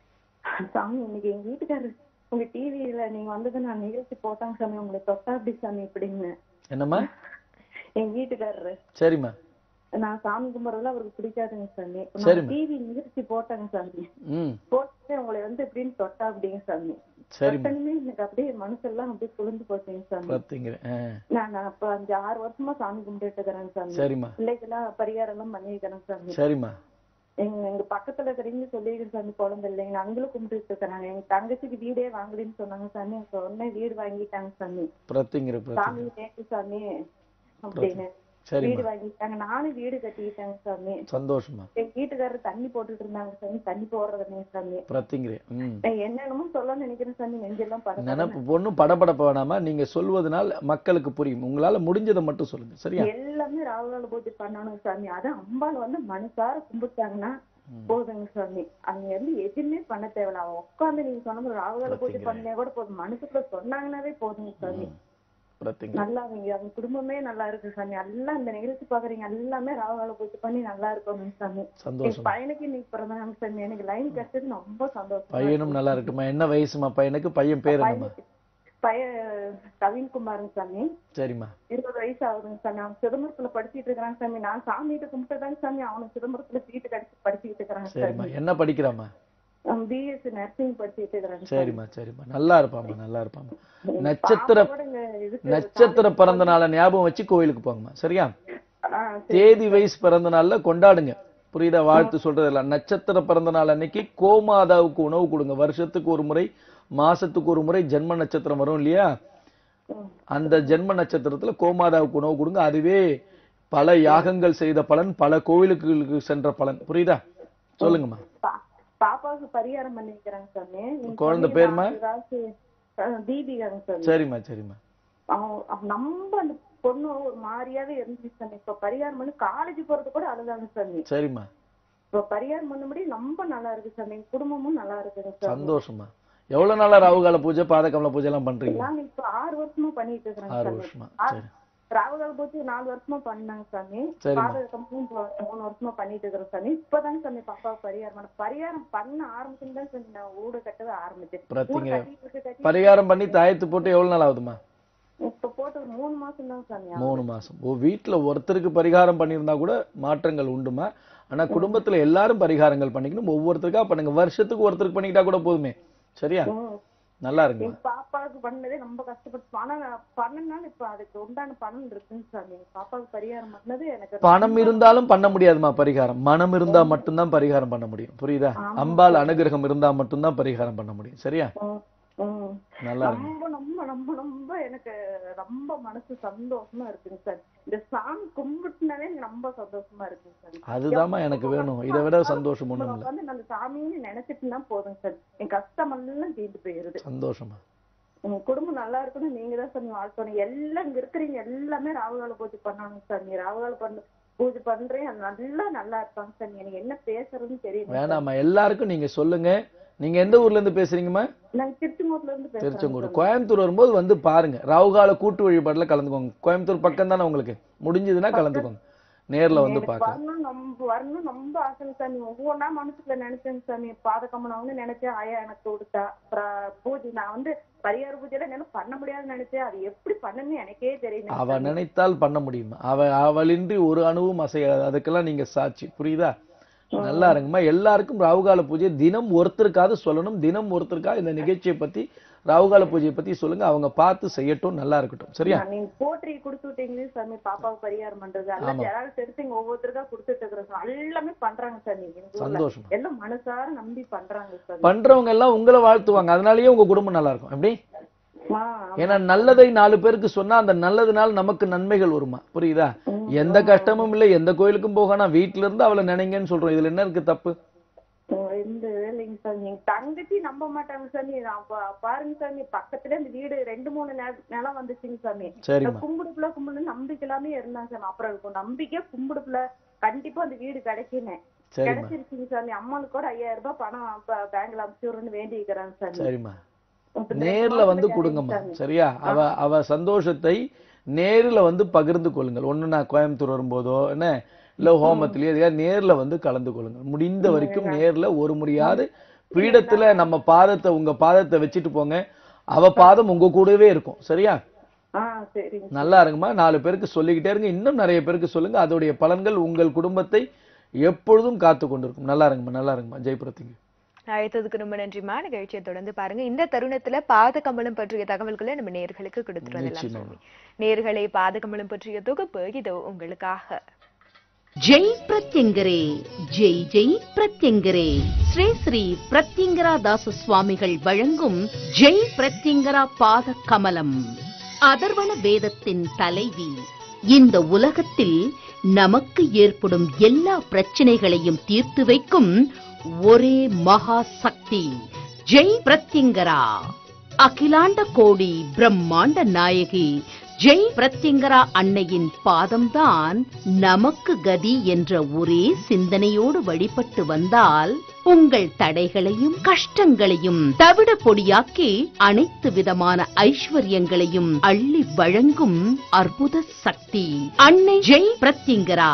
சாமி இன்னைக்கு எங்க வீட்டுக்காரரு உங்க டிவியில நீங்க வந்தது நான் நிகழ்ச்சி போட்டாங்க சாமி உங்களை தொட்டா அப்படி சாமி இப்படின்னு என்னம்மா எங்க வீட்டுக்காரரு சரிம்மா நான் சாமி கும்பிட்றதுல அவருக்கு பிடிக்காதுங்க சாமி சரிம்மா. டிவி நிகழ்ச்சி போட்டாங்க சாமி ம் போட்டு உங்களை வந்து எப்படின்னு தொட்டா அப்படிங்க சாமி சரிம்மா தொட்டனுமே எனக்கு அப்படியே மனசெல்லாம் அப்படியே குளிர்ந்து போச்சுங்க சாமி பார்த்தீங்க ஆ நான் நான் இப்ப அஞ்சு ஆறு வருஷமா சாமி கும்பிட்டு இருக்கிறேன் சாமி சரிம்மா பிள்ளைக்கெல்லாம் பரிகாரம் எல்லாம் பண்ணிருக்கிறேன் சாமி சரிம்மா எங்க எங்க பக்கத்துல இருக்கிறீங்க சொல்லிருக்கேன் சாமி குழந்தை இல்லைங்க நாங்களும் கும்பிட்டு இருக்கிறாங்க எங்க தங்கச்சிக்கு வீடே வாங்குறேன்னு சொன்னாங்க சாமி எனக்கு உடனே வீடு வாங்கிட்டாங்க சாமி பிரத்திங்கிற பிரத்திங்க சாமி நேற்று சாமி அப்படின்னு வீடு சரிம்மா வாங்கிட்டாங்க நானும் வீடு கட்டிக்கிட்டேங்க சாமி சந்தோஷமா எங்க வீட்டுக்காரர் தண்ணி போட்டுட்டு இருந்தாங்க சாமி தண்ணி போடுறதுங்க சாமி பிரத்திங்கிற ம் நான் என்னென்னமோ சொல்ல நினைக்கிறேன் சாமி நெஞ்செல்லாம் பட நினப்பு பொண்ணும் படபடப்ப வேணாமா நீங்க சொல்வதனால் மக்களுக்கு புரியும் உங்களால முடிஞ்சதை மட்டும் சொல்லுங்க சரியா எல்லாமே ராகுகால பூஜை பண்ணணும் சாமி அதான் அம்பாள் வந்து மனசார கும்பிட்டாங்கன்னா போதுங்க சாமி அங்க இருந்து எதுவுமே பண்ண தேவையில்ல அவன் உட்காந்து நீங்க சொன்ன மாதிரி ராகுகால பூஜை பண்ணே கூட போதும் மனசுக்குள்ள சொன்னாங்கன்னாவே போதுங்க சாமி பிரத்திங்க நல்லா அவங்க அவங்க குடும்பமே நல்லா இருக்கு சாமி எல்லாம் இந்த நிகழ்ச்சி பாக்குறீங்க எல்லாமே ராகுகால பூஜை பண்ணி நல்லா இருக்கணும் சாமி என் சந்தோஷம் பையனுக்கு இன்னைக்கு பிறந்த நாள் சாமி எனக்கு லைன் கிடைச்சது ரொம்ப சந்தோஷம் பையனும் நல்லா இருக்குமா என்ன வயசுமா பையனுக்கு பையன் பேர் என்னம்மா பையன் கவின்குமாருங்க சாமி சரிம்மா இருபது வயசு ஆகுதுங்க சாமி அவன் சிதம்பரத்துல படிச்சிட்டு இருக்கிறான் சாமி நான் சாமிகிட்ட கும்பிட்டதாங்க சாமி அவனுக்கு சிதம்பரத்துல சீட்டு கிடைச்சு படிச்சுக்கிட்டு இருக்கிறான் சரிம்மா சாமி என்ன படிக்கிறாம்மா அவன் பிஎஸ்சி நர்சிங் படிச்சுட்டு இருக்கிறான் சரிம்மா சரிம்மா நல்லா இருப்பாம்மா நல்லா இருப்பாம்மா நட்சத்திர பாப்பாவோட இங்க இதுக்கு நட்சத்திர பிறந்த நாளை ஞாபகம் வச்சு கோயிலுக்கு போங்கம்மா சரியா ஆ, சரி. தேதி வயசு பிறந்த நாள்ல கொண்டாடுங்க புரியுதா வாழ்த்து சொல்றது இல்ல நட்சத்திர பிறந்த நாள் அன்னைக்கு கோமாதாவுக்கு உணவு கொடுங்க வருஷத்துக்கு ஒரு முறை மாசத்துக்கு ஒரு முறை ஜென்ம நட்சத்திரம் வரும் இல்லையா ம். அந்த ஜென்ம நட்சத்திரத்துல கோமாதாவுக்கு உணவு கொடுங்க அதுவே பல யாகங்கள் செய்த பலன் பல கோவிலுக்கு சென்ற பலன் புரியுதா சொல்லுங்கம்மா பா- பாப்பாவுக்கு பரிகாரம் பண்ணி வைக்கிறாங்க சாமி நீங்க குழந்தை சொன்னீங்க, பேருமா? நாலு ராசி, ஆ, தீபிகாங்க சாமி சரிம்மா சரிம்மா அவன் அவன் நம்ம அந்த பொண்ணு ஒரு மாதிரியாவே இருந்துச்சு சாமி இப்ப பரிகாரம் பண்ணி காலேஜ் போறது கூட அழுதாங்க சாமி சரிம்மா இப்ப பரிகாரம் பண்ணபடி ரொம்ப நல்லா இருக்கு சாமி குடும்பமும் நல்லா இருக்குங்க சாமி சந்தோஷமா எவ்வளவு நாளா ராகுகால பூஜை பாதகமல பூஜை எல்லாம் பண்றீங்க நாங்க இப்ப ஆறு வருஷமா பண்ணிட்டு இருக்கிறோம் ஆறு சாமி வருஷமா ஆறு- சரி ராகுகால பூஜை நாலு வருஷமா பண்ணாங்க சாமி சரிம்மா. பாதகம் மூணு வ- மூணு வருஷமா பண்ணிட்டு இருக்கிறோம் சாமி இப்பதாங்க சாமி பாப்பாவுக்கு பரிகாரம் பண்ண பரிகாரம் பண்ண ஆரம்பிச்சுன்னு தான் சாமி நான் ஊடு கட்டவே ஆரம்பிச்சேன் பிரத்திங்க. ஊடு கட்டிட்டு இருக்கு, கட்டிட்டு பரிகாரம் பண்ணி தாயத்து போட்டு எவ்வளவு நாள் ஆகுதுமா இப்ப போட்டு ஒரு மூணு மாசம் தான் சாமி ஆகுது. மூணு மாசம் ஓ வீட்டுல ஒருத்தருக்கு பரிகாரம் பண்ணியிருந்தா கூட மாற்றங்கள் உண்டுமா ஆனா குடும்பத்துல எல்லாரும் பரிகாரங்கள் பண்ணிக்கணும் ஒவ்வொருத்தருக்கா பண்ணுங்க வருஷத்துக்கு ஒருத்தருக்கு பண்ணிக்கிட்டா கூட போதுமே சரியா ம். நல்லா இருங்க எங்க பாப்பாவுக்கு பண்ணதே ரொம்ப கஷ்டப்பட்டு பணம் பண்ணனால இப்ப அதுக்கு உண்டான பணம் இருக்குங்க சாமி எங்க பாப்பாவுக்கு பரிகாரம் பண்ணது எனக்கு பணம் இருந்தாலும் பண்ண முடியாதுமா பரிகாரம் மனம் இருந்தா மட்டும்தான் பரிகாரம் பண்ண முடியும் புரியுதா அம்பாள் அனுகிரகம் இருந்தா மட்டும்தான் பரிகாரம் பண்ண முடியும் சரியா ம், ம். நல்லா இருங்க ரொம்ப ரொம்ப ரொம்ப ரொம்ப எனக்கு ரொம்ப மனசு சந்தோஷமா இருக்குங்க சார் இந்த சாமி கும்பிட்டுனாலே எனக்கு ரொம்ப சந்தோஷமா இருக்குங்க சார் அதுதாம்மா எனக்கு வேணும் இதை விட சந்தோஷம் ஒண்ணும் இல்லை வந்து நான் அந்த சாமின்னு நினைச்சிட்டுனா போதுங்க சார் என் கஷ்டம் எல்லாம் தீர்ந்து போயிருது சந்தோஷமா உங்க குடும்பம் நல்லா இருக்கணும் நீங்க தான் சாமி வாழ்க்கணும் எல்லாம் இங்க இருக்கிறீங்க எல்லாமே ராகுகால பூஜை பண்ணணும் சாமி ராகுகால பண்ண பூஜை பண்றேன் அது நல்லா நல்லா இருப்பாங்க சாமி எனக்கு என்ன பேசுறதுன்னு தெரியும் வேணாம்மா எல்லாருக்கும் நீங்க சொல்லுங்க நீங்க எந்த ஊர்ல இருந்து பேசுறீங்கம்மா நாங்க திருச்செங்கோட்ல இருந்து பேசுறோம் திருச்செங்கோடு கோயம்புத்தூர் வரும்போது வந்து பாருங்க ராவுகால கூட்டு வழிபாடுல கலந்துக்கோங்க கோயம்புத்தூர் பக்கம் தானே உங்களுக்கு முடிஞ்சதுன்னா கலந்துக்கோங்க நேர்ல வந்து எனக்கு பார்க்கலாம் வரணும் நம்ம வரணும் ரொம்ப ஆசைங்க சாமி ஒவ்வொன்றா மனசுக்குள்ள நினைச்சேங்க சாமி பாதகம்மனவங்க நினைச்சேன் ஆயா எனக்கு கொடுத்தா அப்புறம் பூஜை நான் வந்து பரிகார பூஜையில என்னால பண்ண முடியாதுன்னு நினைச்சேன் அது எப்படி பண்ணணும்னு எனக்கே தெரியல அவ நினைத்தால் பண்ண முடியும் அவ அவளின்றி ஒரு அணுவும் அசையாது அதுக்கெல்லாம் நீங்க சாட்சி புரியுதா நல்லா இருங்கம்மா எல்லாருக்கும் ராகுகால பூஜை தினம் ஒருத்தருக்காவது சொல்லணும் தினம் ஒருத்தருக்காக இந்த நிகழ்ச்சியை பத்தி ராகுகால பூஜையை பத்தி சொல்லுங்க அவங்க பார்த்து செய்யட்டும் நல்லா இருக்கட்டும் சரியா நீங்க போற்றி கொடுத்து விட்டீங்களே சாமி பாப்பாவுக்கு பரிகாரம் பண்றது எல்லாம் ஆமா. யாராவது தெரிஞ்சு ஒவ்வொருத்தருக்கா கொடுத்துட்டு இருக்கிறோம் சாமி. எல்லாமே பண்றாங்க சாமி எங்க ஊர்ல. சந்தோஷம் எல்லாம் மனசார நம்பி பண்றாங்க சாமி பண்றவங்க எல்லாம் உங்களை வாழ்த்துவாங்க அதனாலயே உங்க குடும்பம் நல்லா இருக்கும் எப்படி ஆ, ஏன்னா நல்லதை நாலு பேருக்கு சொன்னா அந்த நல்லதுனால நமக்கு நன்மைகள் வருமா புரியுதா எந்த கஷ்டமும் இல்லை எந்த கோயிலுக்கும் போகணும் வீட்டுல இருந்து அவளை நினைங்கன்னு சொல்றோம் இதுல என்ன இருக்கு தப்பு உம், இந்த வேலைங்க சாமி எங்க தங்கச்சி நம்ப மாட்டாங்க சாமி நான் பா- பாருங்க சாமி பக்கத்துல இந்த வீடு ரெண்டு மூணு நெ- நிலம் வந்துச்சுங்க சாமி சரிம்மா கும்பிடுப்புல கும்பிடு நம்பிக்கை இல்லாம இருந்தாங்க சாமி அப்புறம் இருக்கும் நம்பிக்கை கும்பிடுப்புல கண்டிப்பா அந்த வீடு கிடைக்குன்னு சரிம்மா கிடைச்சிருச்சுங்க சாமி அம்மாளுக்கு கூட ஐயாயிரம் ரூபாய் பணம் ப- பேங்க்ல அனுப்பிச்சுடுறேன்னு வேண்டிக்கிறாங்க சாமி சரிம்மா இப்ப இந்த நேர்ல ரெண்டு வந்து மாசத்துல கொடுங்கம்மா சாமி. சரியா அவ அவ சந்தோஷத்தை நேர்ல வந்து பகிர்ந்து கொள்ளுங்கள் ஒண்ணு நான் கோயம்புத்தூர் வரும்போதோ என்ன இல்ல ஹோமத்திலேயோ எதையாவது நேர்ல வந்து கலந்து கொள்ளுங்கள் முடிந்த வரைக்கும் நேர்ல ஒரு முறையாவது பீடத்துல நம்ம பாதத்தை உங்க பாதத்தை வச்சுட்டு போங்க அவ பாதம் உங்க கூடவே இருக்கும் சரியா ஆ சரிங்க நல்லா இருங்கம்மா நாலு பேருக்கு சொல்லிக்கிட்டே இருங்க இன்னும் நிறைய பேருக்கு சொல்லுங்க அதோடைய பலன்கள் உங்கள் குடும்பத்தை எப்பொழுதும் காத்து கொண்டிருக்கும் நல்லா இருங்கம்மா நல்லா இருங்கம்மா ஜெயபுரத்திங்க அழைத்ததுக்கு ரொம்ப நன்றிமா நிகழ்ச்சியை தொடர்ந்து பாருங்க இந்த தருணத்துல பாத கமலம் பற்றிய தகவல்களை நம்ம நேர்களுக்கு கொடுத்துட்டு வரலாம் நிச்சயமா. சாமி நேர்களை பாத கமலம் பற்றிய தொகுப்பு இதோ உங்களுக்காக ஜெய் பிரத்யங்கரே ஜெய் ஜெய் பிரத்யங்கரே ஸ்ரீ ஸ்ரீ பிரத்யங்கரா தாச சுவாமிகள் வழங்கும் ஜெய் பிரத்யங்கரா பாத கமலம் அதர்வன வேதத்தின் தலைவி இந்த உலகத்தில் நமக்கு ஏற்படும் எல்லா பிரச்சனைகளையும் தீர்த்து வைக்கும் ஒரே மகா சக்தி ஜெய் பிரத்யங்கரா அகிலாண்ட கோடி பிரம்மாண்ட நாயகி ஜெய் பிரத்யங்கரா அன்னையின் பாதம்தான் நமக்கு கதி என்ற ஒரே சிந்தனையோடு வழிபட்டு வந்தால் உங்கள் தடைகளையும் கஷ்டங்களையும் தவிட பொடியாக்கி அனைத்து விதமான ஐஸ்வர்யங்களையும் அள்ளி வழங்கும் அற்புத சக்தி அன்னை ஜெய் பிரத்யங்கரா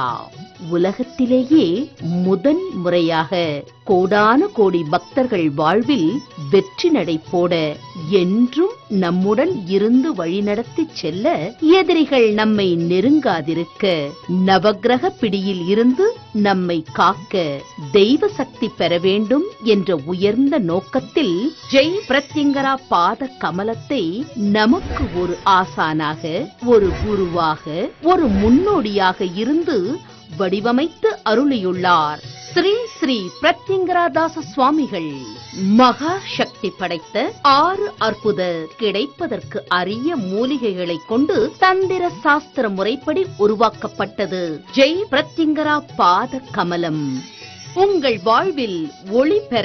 உலகத்திலேயே முதன் முறையாக கோடான கோடி பக்தர்கள் வாழ்வில் வெற்றி நடை போட என்றும் நம்முடன் இருந்து வழிநடத்தி செல்ல எதிரிகள் நம்மை நெருங்காதிருக்க நவக்கிரக பிடியில் இருந்து நம்மை காக்க தெய்வ சக்தி பெற வேண்டும் என்ற உயர்ந்த நோக்கத்தில் ஜெய் பிரத்யங்கரா பாத கமலத்தை நமக்கு ஒரு ஆசானாக ஒரு குருவாக ஒரு முன்னோடியாக இருந்து வடிவமைத்து அருளியுள்ளார் ஸ்ரீ ஸ்ரீ பிரத்யங்கராதாச சுவாமிகள் மகா சக்தி படைத்த ஆறு அற்புத கிடைப்பதற்கு அரிய மூலிகைகளை கொண்டு தந்திர சாஸ்திர முறைப்படி உருவாக்கப்பட்டது ஜெய் பிரத்யங்கரா பாத கமலம் உங்கள் வாழ்வில் ஒளி பெற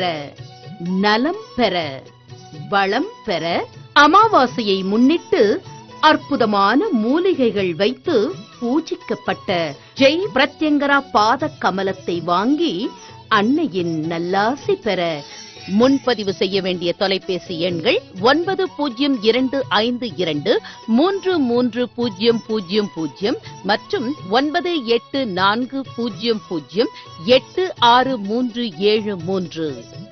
நலம் பெற வளம் பெற அமாவாசையை முன்னிட்டு அற்புதமான மூலிகைகள் வைத்து பூஜிக்கப்பட்ட ஜெய் பிரத்யங்கரா பாத கமலத்தை வாங்கி அன்னையின் நல்லாசி பெற முன்பதிவு செய்ய வேண்டிய தொலைபேசி எண்கள் ஒன்பது பூஜ்ஜியம் இரண்டு ஐந்து இரண்டு மூன்று மூன்று பூஜ்ஜியம் பூஜ்ஜியம் பூஜ்ஜியம் மற்றும் ஒன்பது எட்டு நான்கு பூஜ்ஜியம் பூஜ்ஜியம் எட்டு ஆறு மூன்று ஏழு மூன்று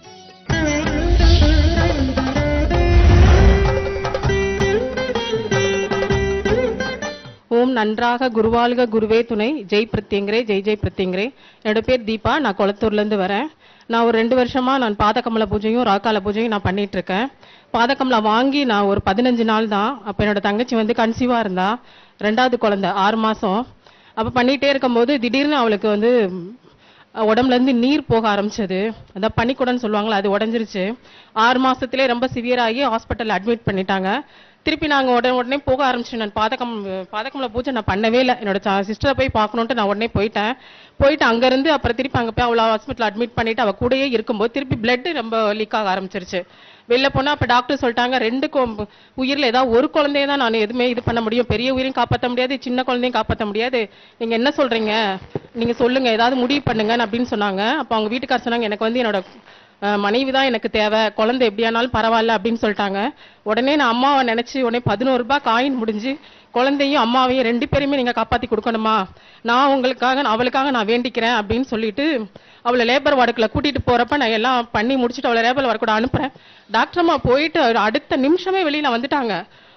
ஓம் நன்றாக குருவாழ்க குருவே துணை ஜெய் பிரத்யங்கரே ஜெய் ஜெய் பிரத்யங்கரே என்னோட பேர் தீபா நான் குளத்தூர்ல இருந்து வரேன் நான் ஒரு ரெண்டு வருஷமா நான் பாதகமல பூஜையும் ராக்கால பூஜையும் நான் பண்ணிட்டு இருக்கேன் பாதகமலா வாங்கி நான் ஒரு பதினஞ்சு நாள் தான் அப்ப என்னோட தங்கச்சி வந்து கன்சீவா இருந்தா ரெண்டாவது குழந்தை ஆறு மாசம் அப்ப பண்ணிட்டே இருக்கும்போது திடீர்னு அவளுக்கு வந்து அஹ், உடம்புல இருந்து நீர் போக ஆரம்பிச்சது அதான் பனிக்குடன்னு சொல்லுவாங்களா அது உடஞ்சிருச்சு ஆறு மாசத்திலே ரொம்ப சிவியர் ஆகி ஹாஸ்பிட்டல் அட்மிட் பண்ணிட்டாங்க திருப்பி நாங்க உடனே உடனே போக ஆரம்பிச்சோம் நான் பாதகம் பாதகம்ல பூஜை நான் பண்ணவே இல்லை என்னோட சிஸ்டரை போய் பார்க்கணுன்ட்டு நான் உடனே போயிட்டேன் போயிட்டு அங்க இருந்து அப்புறம் திருப்பி அங்க போய் அவளை ஹாஸ்பிட்டல் அட்மிட் பண்ணிட்டு அவ கூடயே இருக்கும்போது திருப்பி பிளட் ரொம்ப லீக் ஆக ஆரம்பிச்சிருச்சு வெளில போனா அப்ப டாக்டர் சொல்லிட்டாங்க ரெண்டு கொ- உயிர்ல ஏதாவது ஒரு குழந்தைய தான் நான் எதுவுமே இது பண்ண முடியும் பெரிய உயிரையும் காப்பாற்ற முடியாது சின்ன குழந்தையும் காப்பாற்ற முடியாது நீங்க என்ன சொல்றீங்க நீங்க சொல்லுங்க ஏதாவது முடிவு பண்ணுங்க அப்படின்னு சொன்னாங்க அப்ப அவங்க வீட்டுக்காரர் சொன்னாங்க எனக்கு வந்து என்னோட அஹ், மனைவி தான் எனக்கு தேவை குழந்தை எப்படியானாலும் பரவாயில்ல அப்படின்னு சொல்லிட்டாங்க உடனே நான் அம்மாவை நினைச்சு உடனே பதினோரு ரூபாய் காயின் முடிஞ்சு குழந்தையும் அம்மாவையும் ரெண்டு பேருமே நீங்க காப்பாத்தி கொடுக்கணுமா நான் உங்களுக்காக நான் அவளுக்காக நான் வேண்டிக்கிறேன் அப்படின்னு சொல்லிட்டு அவளை லேபர் வார்டுக்குள்ள கூட்டிட்டு போறப்ப நான் எல்லாம் பண்ணி முடிச்சுட்டு அவளை லேபர் வார்டு கூட அனுப்புறேன் டாக்டர் அம்மா போயிட்டு அடுத்த நிமிஷமே வெளியில வந்துட்டாங்க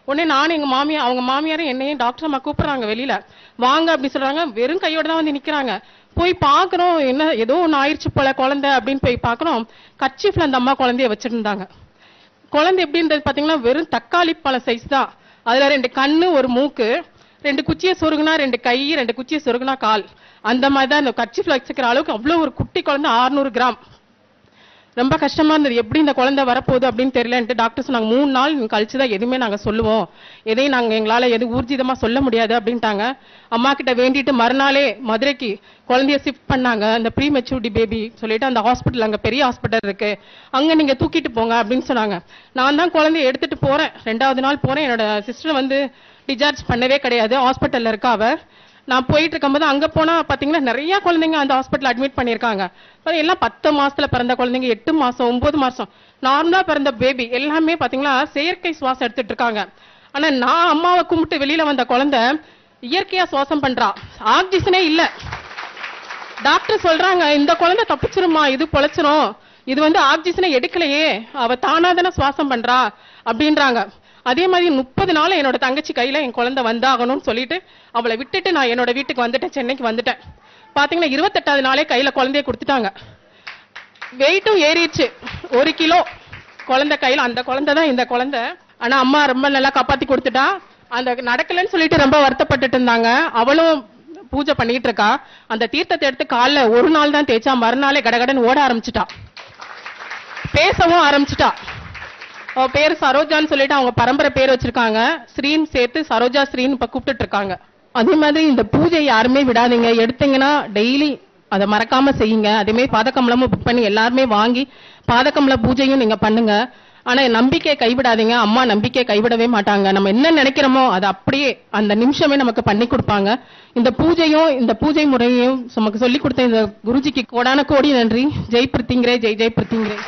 உடனே நானும் எங்க மாமியார் அவங்க மாமியாரும் என்னையும் டாக்டர் அம்மா கூப்பிடுறாங்க வெளியில வாங்க அப்படி சொல்றாங்க வெறும் கையோட தான் வந்து நிக்கிறாங்க போய் பாக்குறோம் என்ன ஏதோ ஒண்ணு ஆயிடுச்சு போல குழந்தை அப்படின்னு போய் பாக்குறோம் கர்ச்சீஃப்ல அந்த அம்மா குழந்தைய வச்சிருந்தாங்க குழந்தை எப்படின்றது பாத்தீங்கன்னா வெறும் தக்காளி பழம் சைஸ் தான் அதுல ரெண்டு கண்ணு ஒரு மூக்கு ரெண்டு குச்சியை சொருகுனா ரெண்டு கை ரெண்டு குச்சியை சொருகுனா கால் அந்த மாதிரி தான் இந்த கர்ச்சீஃப்ல வச்சுக்கிற அளவுக்கு அவ்வளவு ஒரு குட்டி குழந்தை 600 கிராம் ரொம்ப கஷ்டமா இருந்தது எப்படி இந்த குழந்தை வரப்போகுது அப்படின்னு தெரியலன்ட்டு டாக்டர் சொன்னாங்க மூணு நாள் கழிச்சு தான் எதுவுமே நாங்க சொல்லுவோம் எதையும் நாங்க எங்களால எது ஊர்ஜிதமா சொல்ல முடியாது அப்படின்ட்டாங்க அம்மா கிட்ட வேண்டிட்டு மறுநாளே மதுரைக்கு குழந்தைய ஷிஃப்ட் பண்ணாங்க அந்த ப்ரீ மெச்சூரிட்டி பேபி சொல்லிட்டு அந்த ஹாஸ்பிட்டல் அங்க பெரிய ஹாஸ்பிட்டல் இருக்கு அங்க நீங்க தூக்கிட்டு போங்க அப்படின்னு சொன்னாங்க நான் தான் குழந்தைய எடுத்துட்டு போறேன் ரெண்டாவது நாள் போறேன் என்னோட சிஸ்டர் வந்து டிஸ்சார்ஜ் பண்ணவே கிடையாது ஹாஸ்பிட்டல்ல இருக்கா அவ நான் போயிட்டு இருக்கும்போது அங்க போனா பாத்தீங்கன்னா நிறைய குழந்தைங்க அந்த ஹாஸ்பிட்டல் அட்மிட் பண்ணிருக்காங்க அது எல்லாம் பத்து மாசத்துல பிறந்த குழந்தைங்க எட்டு மாசம் ஒன்பது மாசம் நார்மலா பிறந்த பேபி எல்லாமே பாத்தீங்கன்னா செயற்கை சுவாசம் எடுத்துட்டு இருக்காங்க ஆனா நான் அம்மாவை கும்பிட்டு வெளியில வந்த குழந்தை இயற்கையா சுவாசம் பண்றா ஆக்சிஜனே இல்ல டாக்டர் சொல்றாங்க இந்த குழந்தை தப்பிச்சிருமா இது பொழைச்சிரும் இது வந்து ஆக்சிஜனை எடுக்கலையே அவ தானா தானே சுவாசம் பண்றா அப்படின்றாங்க அதே மாதிரி முப்பது நாள் என்னோட தங்கச்சி கையில என் குழந்தை வந்தாகணும்னு சொல்லிட்டு அவளை விட்டுட்டு நான் என்னோட வீட்டுக்கு வந்துட்டேன் சென்னைக்கு வந்துட்டேன் பாத்தீங்கன்னா இருபத்தெட்டாவது நாளே கையில குழந்தைய கொடுத்துட்டாங்க வெயிட்டும் ஏறிடுச்சு ஒரு கிலோ குழந்தை கையில அந்த குழந்தை தான் இந்த குழந்தை ஆனா அம்மா ரொம்ப நல்லா காப்பாத்தி கொடுத்துட்டா அந்த நடக்கலன்னு சொல்லிட்டு ரொம்ப வருத்தப்பட்டுட்டு இருந்தாங்க அவளும் பூஜை பண்ணிட்டு இருக்கா அந்த தீர்த்தத்தை எடுத்து கால்ல ஒரு நாள் தான் தேய்ச்சா மறுநாளே கடகடன்னு ஓட ஆரம்பிச்சிட்டா பேசவும் ஆரம்பிச்சிட்டா அவ பேர் சரோஜான்னு சொல்லிட்டு அவங்க பரம்பரை பேர் வச்சிருக்காங்க ஸ்ரீன்னு சேர்த்து சரோஜா ஸ்ரீன்னு இப்ப கூப்பிட்டுட்டு இருக்காங்க அதே மாதிரி இந்த பூஜை யாருமே விடாதீங்க எடுத்தீங்கன்னா டெய்லி அதை மறக்காம செய்யுங்க அதே மாதிரி பாதகமலமும் புக் பண்ணி எல்லாருமே வாங்கி பாதகமல பூஜையும் நீங்க பண்ணுங்க ஆனா நம்பிக்கையை கைவிடாதீங்க அம்மா நம்பிக்கையை கைவிடவே மாட்டாங்க நம்ம என்ன நினைக்கிறோமோ அதை அப்படியே அந்த நிமிஷமே நமக்கு பண்ணி கொடுப்பாங்க இந்த பூஜையும் இந்த பூஜை முறையையும் நமக்கு சொல்லி கொடுத்த இந்த குருஜிக்கு கோடான கோடி நன்றி ஜெய் பிரித்திங்கிறே ஜெய் ஜெய் பிரித்திங்கிறே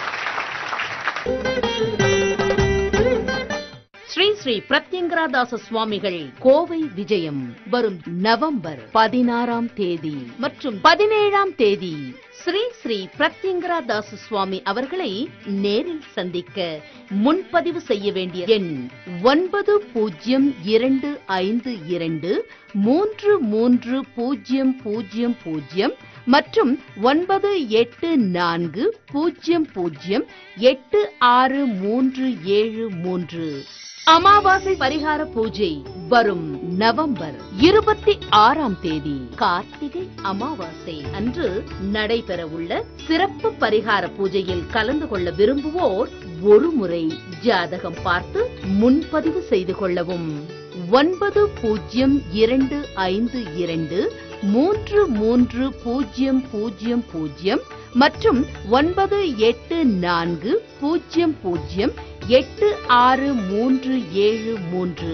ஸ்ரீ ஸ்ரீ பிரத்யங்கராதாச சுவாமிகள் கோவை விஜயம் வரும் நவம்பர் பதினாறாம் தேதி மற்றும் பதினேழாம் தேதி ஸ்ரீ ஸ்ரீ பிரத்யங்கராதாச சுவாமி அவர்களை நேரில் சந்திக்க முன்பதிவு செய்ய வேண்டிய எண் ஒன்பது பூஜ்ஜியம் இரண்டு ஐந்து இரண்டு மூன்று மூன்று பூஜ்ஜியம் பூஜ்ஜியம் பூஜ்ஜியம் மற்றும் ஒன்பது எட்டு நான்கு பூஜ்ஜியம் பூஜ்ஜியம் எட்டு ஆறு மூன்று ஏழு மூன்று அமாவாசை பரிகார பூஜை வரும் நவம்பர் இருபத்தி ஆறாம் தேதி கார்த்திகை அமாவாசை அன்று நடைபெறவுள்ள சிறப்பு பரிகார பூஜையில் கலந்து கொள்ள விரும்புவோர் ஒருமுறை ஜாதகம் பார்த்து முன்பதிவு செய்து கொள்ளவும் ஒன்பது பூஜ்ஜியம் இரண்டு ஐந்து இரண்டு மூன்று மூன்று பூஜ்ஜியம் பூஜ்ஜியம் பூஜ்ஜியம் மற்றும் ஒன்பது எட்டு நான்கு பூஜ்ஜியம் பூஜ்ஜியம் எட்டு ஆறு மூன்று ஏழு மூன்று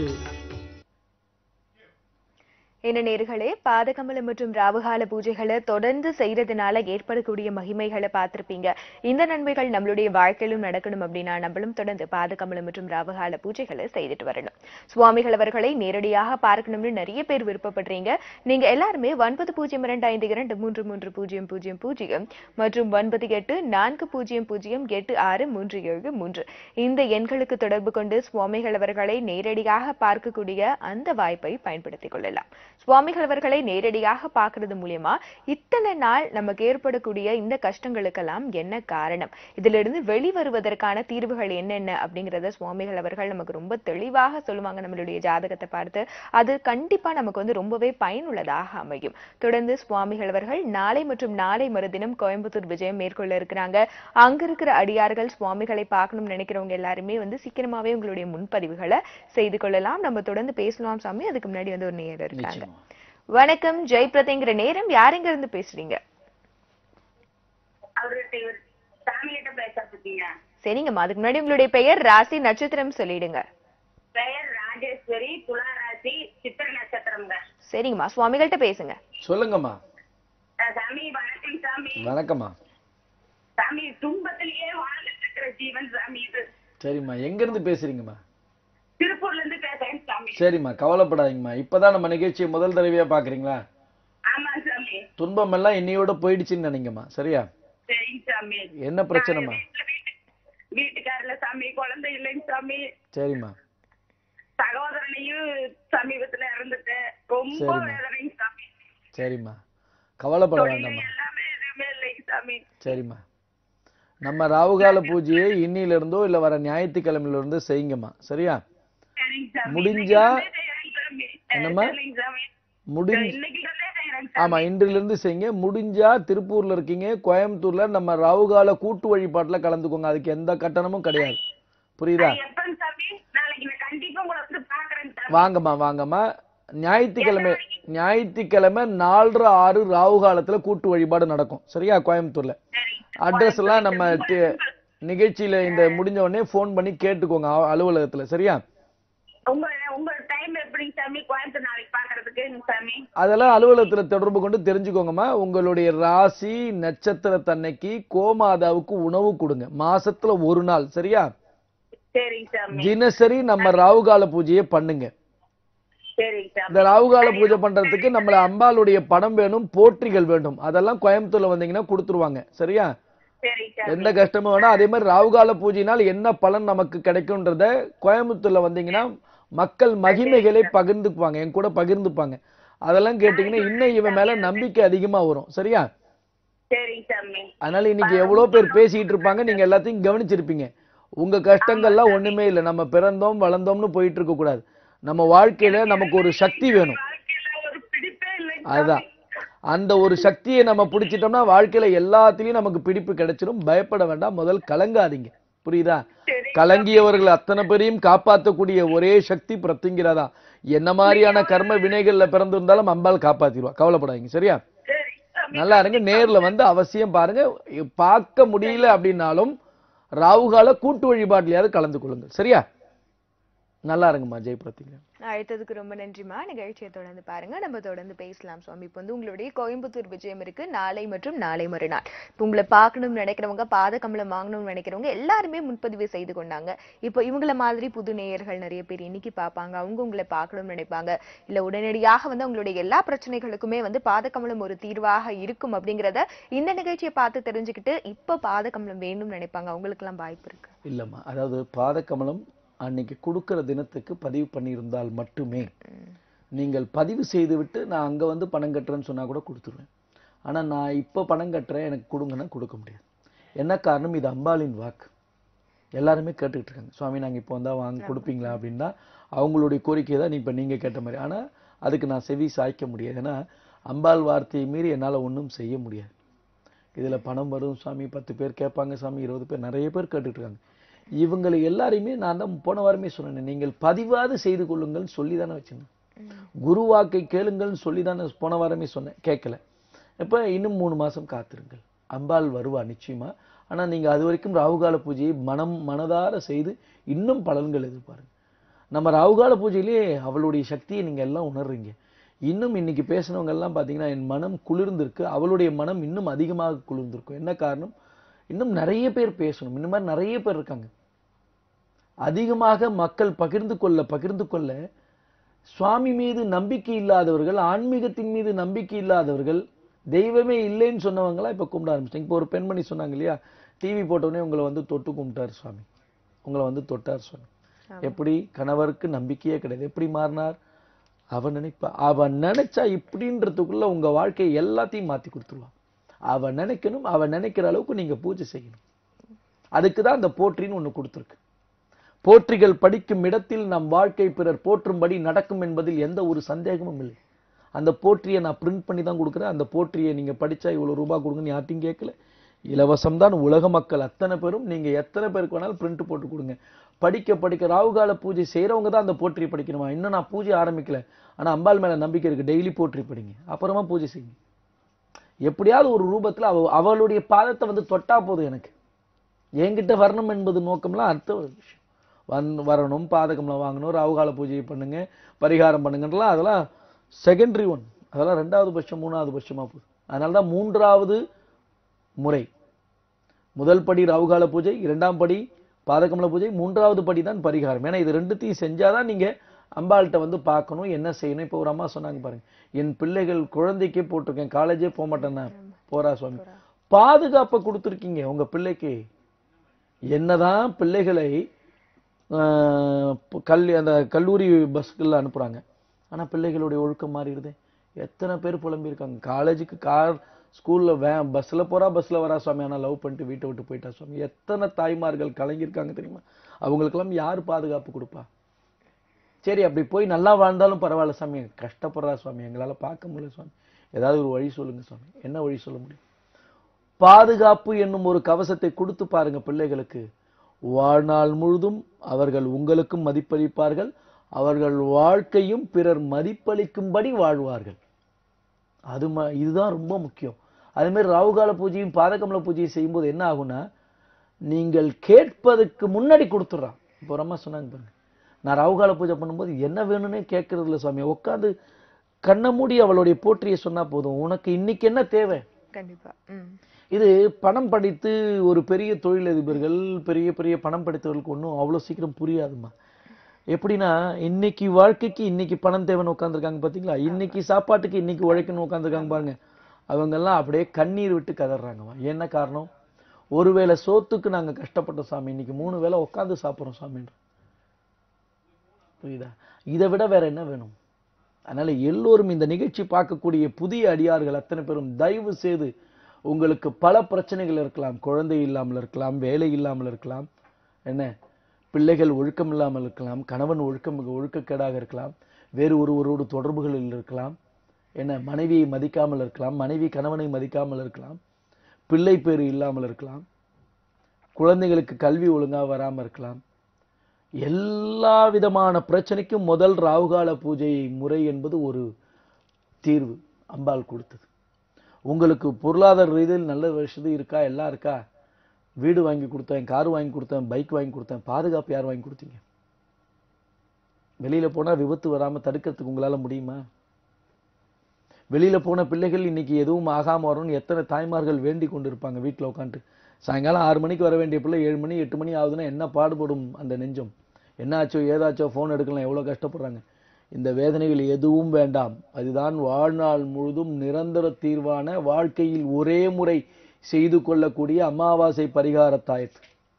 என்ன நேர்களே பாதகமலம் மற்றும் ராவுகால பூஜைகளை தொடர்ந்து செய்யறதுனால ஏற்படக்கூடிய மகிமைகளை பார்த்திருப்பீங்க இந்த நன்மைகள் நம்மளுடைய வாழ்க்கையிலும் நடக்கணும் அப்படின்னா நம்மளும் தொடர்ந்து பாதகமலம் மற்றும் ராவுகால பூஜைகளை செய்துட்டு வரணும் சுவாமிகள் அவர்களை நேரடியாக பார்க்கணும்னு நிறைய பேர் விருப்பப்படுறீங்க நீங்க எல்லாருமே ஒன்பது பூஜ்ஜியம் இரண்டு ஐந்து இரண்டு மூன்று மூன்று பூஜ்ஜியம் பூஜ்ஜியம் பூஜ்ஜியம் மற்றும் ஒன்பது எட்டு நான்கு பூஜ்ஜியம் பூஜ்ஜியம் எட்டு ஆறு மூன்று ஏழு மூன்று இந்த எண்களுக்கு தொடர்பு கொண்டு சுவாமிகள் அவர்களை நேரடியாக பார்க்கக்கூடிய அந்த வாய்ப்பை பயன்படுத்திக் கொள்ளலாம் சுவாமிகள் அவர்களை நேரடியாக பார்க்கறது மூலியமா இத்தனை நாள் நமக்கு ஏற்படக்கூடிய இந்த கஷ்டங்களுக்கெல்லாம் என்ன காரணம் இதிலிருந்து வெளிவருவதற்கான தீர்வுகள் என்னென்ன அப்படிங்கறத சுவாமிகள் அவர்கள் நமக்கு ரொம்ப தெளிவாக சொல்லுவாங்க நம்மளுடைய ஜாதகத்தை பார்த்து அது கண்டிப்பா நமக்கு வந்து ரொம்பவே பயனுள்ளதாக அமையும் தொடர்ந்து சுவாமிகள் அவர்கள் நாளை மற்றும் நாளை மறுதினம் கோயம்புத்தூர் விஜயம் மேற்கொள்ள இருக்கிறாங்க அங்க இருக்கிற அடியார்கள் சுவாமிகளை பார்க்கணும்னு நினைக்கிறவங்க எல்லாருமே வந்து சீக்கிரமாவே உங்களுடைய முன்பதிவுகளை செய்து கொள்ளலாம் நம்ம தொடர்ந்து பேசலாம் சாமி அதுக்கு முன்னாடி வந்து ஒரு நேயர் இருக்காங்க நிச்சயமா. வணக்கம் ஜெய் பிரதிங்கிற நேரம் யாருங்க இருந்து பேசுறீங்க அவர்கிட்ட இவர் சாமிகிட்ட பேசுறதுக்குங்க சரிங்கம்மா அதுக்கு முன்னாடி உங்களுடைய பெயர் ராசி நட்சத்திரம் சொல்லிடுங்க பெயர் ராஜேஸ்வரி துலா ராசி சித்திர நட்சத்திரம்ங்க சரிங்கம்மா சுவாமிகள்ட்ட பேசுங்க சொல்லுங்கம்மா அஹ் சாமி வணக்கம் சாமி வணக்கம்மா சாமி துன்பத்திலேயே வாழ்ந்துட்டு இருக்கிற ஜீவன் சாமி இது சரிம்மா எங்க இருந்து பேசுறீங்கம்மா திருப்பூர்ல இருந்து பேசுறேன் சாமி சரிம்மா கவலைப்படாதீங்கம்மா இப்பதான் நம்ம நிகழ்ச்சியை முதல் தடவையா பாக்குறீங்களா ஆமா சாமி துன்பம் எல்லாம் இன்னையோட போயிடுச்சுன்னு நினைங்கம்மா சரியா சரிங்க சாமி என்ன பிரச்சனைம்மா வீட்டுல வீட்டு- வீட்டுக்காரல சாமி குழந்தை இல்லைங்க சாமி சரிம்மா சகோதரனையும் சமீபத்துல இறந்துட்டு ரொம்ப சரிம்மா. வேதனைங்க சாமி சரிம்மா கவலைப்பட தொழில் வேண்டாம்மா எல்லாமே எதுவுமே இல்லைங்க சாமி சரிம்மா நம்ம ராவுகால பூஜையை இன்னில இருந்தோ இல்ல வர ஞாயிற்றுக்கிழமையில இருந்தோ செய்யுங்கம்மா சரியா சரிங்க சாமி முடிஞ்சா- இன்னைக்கு இருந்தே செய்றேங்க சாமி. அஹ் என்னம்மா? சரிங்க சாமி முடிஞ்ச இன்னைக்கு இருந்தே செய்றேங்க ஆமா சாமி இன்றிலிருந்து இருந்து செய்யுங்க முடிஞ்சா திருப்பூர்ல இருக்கீங்க கோயம்புத்தூர்ல நம்ம ராவுகால கூட்டு வழிபாட்டுல கலந்துக்கோங்க அதுக்கு எந்த கட்டணமும் கிடையாது புரியுதா எப்பங்க சாமி நாளைக்கு நான் கண்டிப்பா உங்களை வந்து பாக்குறேங்க சாமி வாங்கம்மா வாங்கம்மா ஞாயிற்றுக்கிழமை ஞாயிற்றுக்கிழமை நாலரை ஆறு ராவு காலத்துல கூட்டு வழிபாடு நடக்கும் சரியா கோயம்புத்தூர்ல அட்ரஸ் எல்லாம் நம்ம டி- நிகழ்ச்சியில இந்த முடிஞ்ச உடனே ஃபோன் பண்ணி கேட்டுக்கோங்க அ- அலுவலகத்துல சரியா உங்க உங்க டைம் எப்படிங்க சாமி கோயம்புத்தூர் நாளைக்கு பாக்குறதுக்கு சாமி அதெல்லாம் அலுவலகத்துல தொடர்பு கொண்டு தெரிஞ்சுக்கோங்கம்மா உங்களுடைய ராசி நட்சத்திரத்தன்னைக்கு கோமாதாவுக்கு உணவு கொடுங்க மாசத்துல ஒரு நாள் சரியா சரிங்க சாமி தினசரி நம்ம ராவுகால பூஜையை பண்ணுங்க சரிங்க சாமி இந்த ராவுகால பூஜை பண்றதுக்கு நம்மள அம்பாளுடைய படம் வேணும் போற்றிகள் வேண்டும் அதெல்லாம் கோயம்புத்தூர்ல வந்தீங்கன்னா கொடுத்துருவாங்க சரியா சரிங்க சாமி எந்த கஷ்டமும் வேணாம் அதே மாதிரி ராவுகால பூஜையினால் என்ன பலன் நமக்கு கிடைக்கும்ன்றத கோயம்புத்தூர்ல வந்தீங்கன்னா மக்கள் மகிமைகளை பகிர்ந்துக்குவாங்க என் கூட பகிர்ந்துப்பாங்க அதெல்லாம் கேட்டீங்கன்னா இன்னும் இவன் மேல நம்பிக்கை அதிகமா வரும் சரியா சரிங்க சாமி அதனால இன்னைக்கு எவ்வளவு பேர் பேசிட்டு இருப்பாங்க நீங்க எல்லாத்தையும் கவனிச்சிருப்பீங்க உங்க கஷ்டங்கள்லாம் ஒண்ணுமே இல்லை நம்ம பிறந்தோம் வளர்ந்தோம்னு போயிட்டு இருக்க கூடாது நம்ம வாழ்க்கையில நமக்கு ஒரு சக்தி வேணும் வாழ்க்கையில ஒரு பிடிப்பே இல்லைங்க அதுதான் அந்த ஒரு சக்தியை நம்ம பிடிச்சிட்டோம்னா வாழ்க்கையில எல்லாத்துலயும் நமக்கு பிடிப்பு கிடைச்சிடும் பயப்பட வேண்டாம் முதல் கலங்காதீங்க புரியுதா கலங்கியவர்கள் அத்தனை பேரையும் காப்பாற்றக்கூடிய ஒரே சக்தி பிரத்திங்கிறதா என்ன மாதிரியான கர்ம வினைகள்ல பிறந்திருந்தாலும் அம்பாள் காப்பாத்திடுவா கவலைப்படாதீங்க சரியா நல்லா இருங்க நேர்ல வந்து அவசியம் பாருங்க பார்க்க முடியல அப்படின்னாலும் ராவுகால கூட்டு வழிபாட்டிலையாவது கலந்து கொள்ளுங்கள் சரியா நல்லா இருங்கம்மா ஜெய் பிரத்திங்க அழைத்ததுக்கு ரொம்ப நன்றிமா நிகழ்ச்சியை தொடர்ந்து பாருங்க நம்ம தொடர்ந்து பேசலாம் சுவாமி இப்போ வந்து உங்களுடைய கோயம்புத்தூர் விஜயம் இருக்கு நாளை மற்றும் நாளை மறுநாள் இப்போ உங்களை பார்க்கணும்னு நினைக்கிறவங்க பாத கமலம் வாங்கணும்னு நினைக்கிறவங்க எல்லாருமே முன்பதிவு செய்து கொண்டாங்க இப்போ இவங்கள மாதிரி புது நேயர்கள் நிறைய பேர் இன்னைக்கு பார்ப்பாங்க அவங்க உங்களை பார்க்கணும்னு நினைப்பாங்க இல்ல உடனடியாக வந்து அவங்களுடைய எல்லா பிரச்சனைகளுக்குமே வந்து பாதகமலம் ஒரு தீர்வாக இருக்கும் அப்படிங்கறத இந்த நிகழ்ச்சியை பார்த்து தெரிஞ்சுக்கிட்டு இப்போ பாதகமலம் வேணும்னு நினைப்பாங்க அவங்களுக்கெல்லாம் வாய்ப்பு இருக்கு இல்லம்மா அதாவது பாதக்கமலம் அன்னைக்கு கொடுக்கிற தினத்துக்கு பதிவு பண்ணியிருந்தால் மட்டுமே நீங்கள் பதிவு செய்துவிட்டு நான் அங்க வந்து பணம் கட்டுறேன்னு சொன்னா கூட கொடுத்துருவேன் ஆனா நான் இப்போ பணம் கட்டுறேன் எனக்கு கொடுங்கன்னா கொடுக்க முடியாது என்ன காரணம் இது அம்பாளின் வாக்கு எல்லாருமே கேட்டுக்கிட்டு இருக்காங்க சுவாமி நாங்க இப்போ வந்தா வாங்க கொடுப்பீங்களா அப்படின்னா அவங்களுடைய கோரிக்கை தான் இப்ப நீங்க கேட்ட மாதிரி ஆனா அதுக்கு நான் செவி சாய்க்க முடியாது ஏன்னா அம்பாள் வார்த்தையை மீறி என்னால ஒண்ணும் செய்ய முடியாது இதுல பணம் வரும் சாமி பத்து பேர் கேட்பாங்க சாமி இருபது பேர் நிறைய பேர் கேட்டுட்டு இருக்காங்க இவங்களை எல்லாரையுமே நான் தான் போன வாரமே சொன்னேன் நீங்கள் பதிவாது செய்து கொள்ளுங்கள்னு சொல்லி தானே வச்சிருந்தேன் குரு வாக்கை கேளுங்கள்னு சொல்லி தானே போன வாரமே சொன்னேன் கேட்கல இப்ப இன்னும் மூணு மாசம் காத்திருங்கள் அம்பாள் வருவா நிச்சயமா ஆனா நீங்க அது வரைக்கும் ராகுகால பூஜையை மனம் மனதார செய்து இன்னும் பலன்கள் எதிர்பாருங்க நம்ம ராகுகால பூஜையிலே அவளுடைய சக்தியை நீங்க எல்லாம் உணர்றீங்க இன்னும் இன்னைக்கு பேசினவங்க எல்லாம் பாத்தீங்கன்னா என் மனம் குளிர்ந்திருக்கு அவளுடைய மனம் இன்னும் அதிகமாக குளிர்ந்திருக்கும் என்ன காரணம் இன்னும் நிறைய பேர் பேசணும் இந்த மாதிரி நிறைய பேர் இருக்காங்க அதிகமாக மக்கள் பகிர்ந்து கொள்ள பகிர்ந்து கொள்ள சுவாமி மீது நம்பிக்கை இல்லாதவர்கள் ஆன்மீகத்தின் மீது நம்பிக்கை இல்லாதவர்கள் தெய்வமே இல்லைன்னு சொன்னவங்களா இப்ப கும்பிட ஆரம்பிச்சிட்டாங்க இப்போ ஒரு பெண்மணி சொன்னாங்க இல்லையா டிவி போட்டோடனே உங்களை வந்து தொட்டு கும்பிட்டார் சுவாமி உங்களை வந்து தொட்டார் சுவாமி எப்படி கணவருக்கு நம்பிக்கையே கிடையாது எப்படி மாறினார் அவன் நினைப்பா அவன் நினைச்சா இப்படின்றதுக்குள்ள உங்க வாழ்க்கையை எல்லாத்தையும் மாத்தி கொடுத்துருவான் அவன் நினைக்கணும் அவன் நினைக்கிற அளவுக்கு நீங்க பூஜை செய்யணும் அதுக்கு தான் அந்த போற்றின்னு ஒண்ணு கொடுத்துருக்கு போற்றிகள் படிக்கும் இடத்தில் நம் வாழ்க்கை பிறர் போற்றும்படி நடக்கும் என்பதில் எந்த ஒரு சந்தேகமும் இல்லை அந்த போற்றியை நான் பிரிண்ட் பண்ணி தான் கொடுக்குறேன் அந்த போற்றியை நீங்க படிச்சா இவ்வளவு ரூபாய் கொடுங்கன்னு யார்ட்டையும் கேட்கல இலவசம் தான் உலக மக்கள் அத்தனை பேரும் நீங்க எத்தனை பேருக்கு வேணாலும் பிரிண்ட் போட்டு கொடுங்க படிக்க படிக்க ராகுகால பூஜை செய்யறவங்க தான் அந்த போற்றியை படிக்கணுமா இன்னும் நான் பூஜை ஆரம்பிக்கல ஆனா அம்பாள் மேல நம்பிக்கை இருக்கு டெய்லி போற்றி படிங்க அப்புறமா பூஜை செய்யுங்க எப்படியாவது ஒரு ரூபத்துல அவ அவளுடைய பாதத்தை வந்து தொட்டா போதும் எனக்கு என்கிட்ட வரணும் என்பது நோக்கம்லாம் அடுத்த ஒரு விஷயம் வந் வரணும் பாதகம்லாம் வாங்கணும் ராவுகால பூஜை பண்ணுங்க பரிகாரம் பண்ணுங்கன்றலாம் அதெல்லாம் செகண்டரி ஒன் அதெல்லாம் ரெண்டாவது பட்சம் மூணாவது பட்சமா போகுது அதனால தான் மூன்றாவது முறை முதல் படி ராவுகால பூஜை இரண்டாம் படி பாதகமல பூஜை மூன்றாவது படி தான் பரிகாரம் ஏன்னா இது ரெண்டுத்தையும் செஞ்சாதான் நீங்க அம்பாள்கிட்ட வந்து பார்க்கணும் என்ன செய்யணும் இப்போ ஒரு அம்மா சொன்னாங்க பாருங்க என் பிள்ளைகள் குழந்தைக்கே போட்டிருக்கேன் காலேஜே போக மாட்டேன்னா போறா சுவாமி பாதுகாப்பை கொடுத்துருக்கீங்க உங்க பிள்ளைக்கு என்னதான் பிள்ளைகளை ஆஹ் இப்போ கல் அந்த கல்லூரி பஸ்களில் அனுப்புறாங்க ஆனா பிள்ளைகளுடைய ஒழுக்கம் மாறிடுது எத்தனை பேர் புலம்பியிருக்காங்க காலேஜுக்கு கார் ஸ்கூல்ல வே பஸ்ல போறா பஸ்ல வரா சுவாமி ஆனா லவ் பண்ணிட்டு வீட்டை விட்டு போயிட்டா சுவாமி எத்தனை தாய்மார்கள் கலங்கியிருக்காங்க தெரியுமா அவங்களுக்கெல்லாம் யார் பாதுகாப்பு கொடுப்பா சரி அப்படி போய் நல்லா வாழ்ந்தாலும் பரவாயில்ல சாமி கஷ்டப்படுறா சுவாமி எங்களால பார்க்க முடியல சுவாமி ஏதாவது ஒரு வழி சொல்லுங்க சுவாமி என்ன வழி சொல்ல முடியும் பாதுகாப்பு என்னும் ஒரு கவசத்தை கொடுத்து பாருங்க பிள்ளைகளுக்கு வாழ்நாள் முழுதும் அவர்கள் உங்களுக்கும் மதிப்பளிப்பார்கள் அவர்கள் வாழ்க்கையும் பிறர் மதிப்பளிக்கும்படி வாழ்வார்கள் அது ம இதுதான் ரொம்ப முக்கியம் அதே மாதிரி ராவுகால பூஜையும் பாதகமல பூஜையும் செய்யும்போது என்ன ஆகும்னா நீங்கள் கேட்பதற்கு முன்னாடி கொடுத்துட்றான் இப்போ ஒரு அம்மா சொன்னாங்க பாருங்க நான் ராவுகால பூஜை பண்ணும்போது என்ன வேணும்னே கேட்கறது இல்லை சுவாமி உட்காந்து கண்ணை மூடி அவளுடைய போற்றியை சொன்னா போதும் உனக்கு இன்னைக்கு என்ன தேவை கண்டிப்பா ம் இது பணம் படித்து ஒரு பெரிய தொழிலதிபர்கள் பெரிய பெரிய பணம் படித்தவர்களுக்கு ஒன்றும் அவ்வளோ சீக்கிரம் புரியாதுமா எப்படின்னா இன்னைக்கு வாழ்க்கைக்கு இன்னைக்கு பணம் தேவைன்னு உட்காந்துருக்காங்க பார்த்தீங்களா இன்னைக்கு சாப்பாட்டுக்கு இன்னைக்கு உழைக்கணும் உட்காந்துருக்காங்க பாருங்க அவங்கெல்லாம் அப்படியே கண்ணீர் விட்டு கதறாங்கம்மா என்ன காரணம் ஒருவேளை சோத்துக்கு நாங்க கஷ்டப்பட்டோம் சாமி இன்னைக்கு மூணு வேளை உட்காந்து சாப்பிட்றோம் சாமின்ற புரியுதா இதை விட வேற என்ன வேணும் அதனால எல்லோரும் இந்த நிகழ்ச்சி பார்க்கக்கூடிய புதிய அடியார்கள் அத்தனை பேரும் தயவு செய்து உங்களுக்கு பல பிரச்சனைகள் இருக்கலாம் குழந்தை இல்லாமல் இருக்கலாம் வேலை இல்லாமல் இருக்கலாம் என்ன பிள்ளைகள் ஒழுக்கம் இல்லாமல் இருக்கலாம் கணவன் ஒழுக்கம் ஒழுக்கக்கேடாக இருக்கலாம் வேறு ஒருவரோடு தொடர்புகளில் இருக்கலாம் என்ன மனைவியை மதிக்காமல் இருக்கலாம் மனைவி கணவனை மதிக்காமல் இருக்கலாம் பிள்ளை பேறு இல்லாமல் இருக்கலாம் குழந்தைகளுக்கு கல்வி ஒழுங்கா வராமல் இருக்கலாம் எல்லா விதமான பிரச்சனைக்கும் முதல் ராகுகால பூஜை முறை என்பது ஒரு தீர்வு அம்பாள் கொடுத்தது உங்களுக்கு பொருளாதார ரீதியில் நல்ல வசதி இருக்கா எல்லாம் இருக்கா வீடு வாங்கி கொடுத்தேன் கார் வாங்கி கொடுத்தேன் பைக் வாங்கி கொடுத்தேன் பாதுகாப்பு யார் வாங்கி கொடுத்தீங்க வெளியில போனா விபத்து வராம தடுக்கிறதுக்கு உங்களால முடியுமா வெளியில போன பிள்ளைகள் இன்னைக்கு எதுவும் ஆகாம வரும்னு எத்தனை தாய்மார்கள் வேண்டி கொண்டு இருப்பாங்க வீட்டுல உட்காந்துட்டு சாயங்காலம் ஆறு மணிக்கு வர வேண்டிய பிள்ளை ஏழு மணி எட்டு மணி ஆகுதுன்னா என்ன பாடுபடும் அந்த நெஞ்சம் என்னாச்சோ ஏதாச்சோ ஃபோன் எடுக்கலாம் எவ்வளவு கஷ்டப்படுறாங்க இந்த வேதனைகள் எதுவும் வேண்டாம் அதுதான் வாழ்நாள் முழுதும் நிரந்தர தீர்வான வாழ்க்கையில் ஒரே முறை செய்து கொள்ளக்கூடிய அமாவாசை பரிகார தாயத்து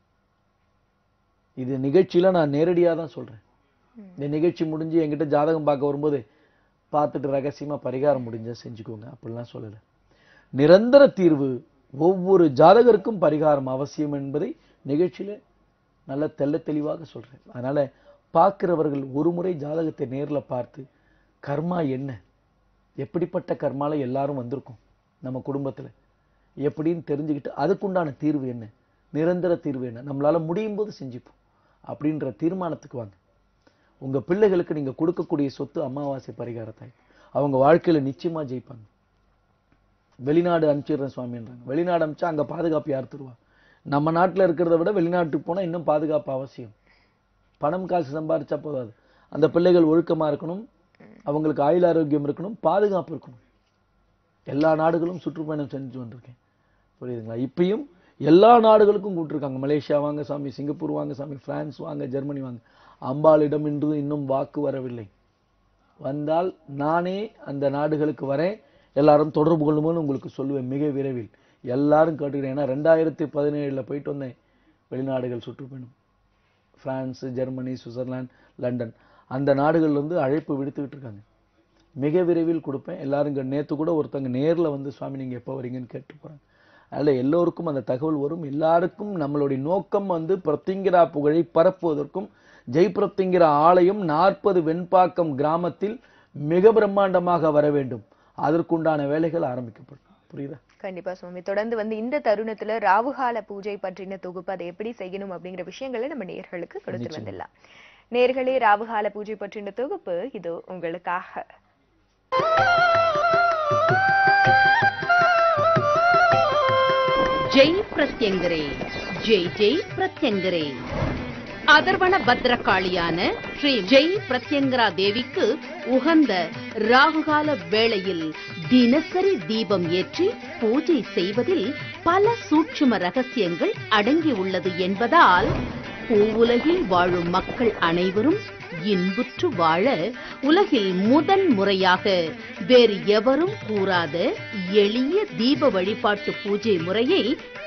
இது நிகழ்ச்சியில நான் நேரடியா தான் சொல்றேன் இந்த நிகழ்ச்சி முடிஞ்சு என்கிட்ட ஜாதகம் பார்க்க வரும்போது பார்த்துட்டு ரகசியமா பரிகாரம் முடிஞ்சா செஞ்சுக்கோங்க அப்படிலாம் சொல்லல நிரந்தர தீர்வு ஒவ்வொரு ஜாதகருக்கும் பரிகாரம் அவசியம் என்பதை நிகழ்ச்சியில நல்ல தெள்ள தெளிவாக சொல்றேன் அதனால பார்க்கிறவர்கள் ஒரு முறை ஜாதகத்தை நேர்ல பார்த்து கர்மா என்ன எப்படிப்பட்ட கர்மால எல்லாரும் வந்திருக்கோம் நம்ம குடும்பத்துல எப்படின்னு தெரிஞ்சுக்கிட்டு அதுக்குண்டான தீர்வு என்ன நிரந்தர தீர்வு என்ன நம்மளால முடியும் போது செஞ்சுப்போம் அப்படின்ற தீர்மானத்துக்கு வாங்க உங்க பிள்ளைகளுக்கு நீங்க கொடுக்கக்கூடிய சொத்து அமாவாசை பரிகாரத்தாய் அவங்க வாழ்க்கையில நிச்சயமா ஜெயிப்பாங்க வெளிநாடு அனுப்பிச்சிடுறேன் சுவாமின்றாங்க வெளிநாடு அனுப்பிச்சா அங்க பாதுகாப்பு யார் தருவா நம்ம நாட்டுல இருக்கிறத விட வெளிநாட்டுக்கு போனா இன்னும் பாதுகாப்பு அவசியம் பணம் காசு சம்பாரிச்சா போதாது அந்த பிள்ளைகள் ஒழுக்கமா இருக்கணும் அவங்களுக்கு ஆயுள் ஆரோக்கியம் இருக்கணும் பாதுகாப்பு இருக்கணும் எல்லா நாடுகளும் சுற்றுப்பயணம் செஞ்சு வந்திருக்கேன் புரியுதுங்களா இப்பயும் எல்லா நாடுகளுக்கும் கூப்பிட்டுருக்காங்க மலேசியா வாங்க சாமி சிங்கப்பூர் வாங்க சாமி பிரான்ஸ் வாங்க ஜெர்மனி வாங்க அம்பாளிடம் இன்று இன்னும் வாக்கு வரவில்லை வந்தால் நானே அந்த நாடுகளுக்கு வரேன் எல்லாரும் தொடர்பு கொள்ளும்போது உங்களுக்கு சொல்லுவேன் மிக விரைவில் எல்லாரும் கேட்டுக்கிறேன் ஏன்னா ரெண்டாயிரத்தி பதினேழுல போயிட்டு வந்தேன் வெளிநாடுகள் சுற்றுப்பயணம் பிரான்ஸ் ஜெர்மனி சுவிட்சர்லாந்து லண்டன் அந்த நாடுகள்ல இருந்து அழைப்பு விடுத்துக்கிட்டு இருக்காங்க மிக விரைவில் கொடுப்பேன் எல்லாரும் இங்க நேத்து கூட ஒருத்தங்க நேர்ல வந்து சுவாமி நீங்க எப்போ வரீங்கன்னு கேட்டு போறாங்க அதனால எல்லோருக்கும் அந்த தகவல் வரும் எல்லாருக்கும் நம்மளுடைய நோக்கம் வந்து பிரத்திங்கிரா புகழை பரப்புவதற்கும் ஜெய் பிரத்திங்கிரா ஆலயம் நாற்பது வெண்பாக்கம் கிராமத்தில் மிக பிரம்மாண்டமாக வர வேண்டும் அதற்குண்டான வேலைகள் ஆரம்பிக்கப்படும் புரியுதா கண்டிப்பா சுவாமி தொடர்ந்து வந்து இந்த தருணத்துல ராவுகால பூஜை பற்றின தொகுப்பு அதை எப்படி செய்யணும் அப்படிங்கிற விஷயங்களை நம்ம நேர்களுக்கு கொடுத்து நிச்சயமா. வந்துடலாம் நேர்களே ராவுகால பூஜை பற்றின தொகுப்பு இது உங்களுக்காக ஜெய் பிரத்யங்கரே ஜெய் ஜெய் பிரத்யங்கரே அதர்வண பத்ரகாளியான ஸ்ரீ ஜெய் பிரத்யங்கரா தேவிக்கு உகந்த ராகுகால வேளையில் தினசரி தீபம் ஏற்றி பூஜை செய்வதில் பல சூட்சும ரகசியங்கள் அடங்கியுள்ளது என்பதால் பூவுலகில் வாழும் மக்கள் அனைவரும் இன்புற்று வாழ உலகில் முதன் முறையாக வேறு எவரும் கூறாத எளிய தீப வழிபாட்டு பூஜை முறையை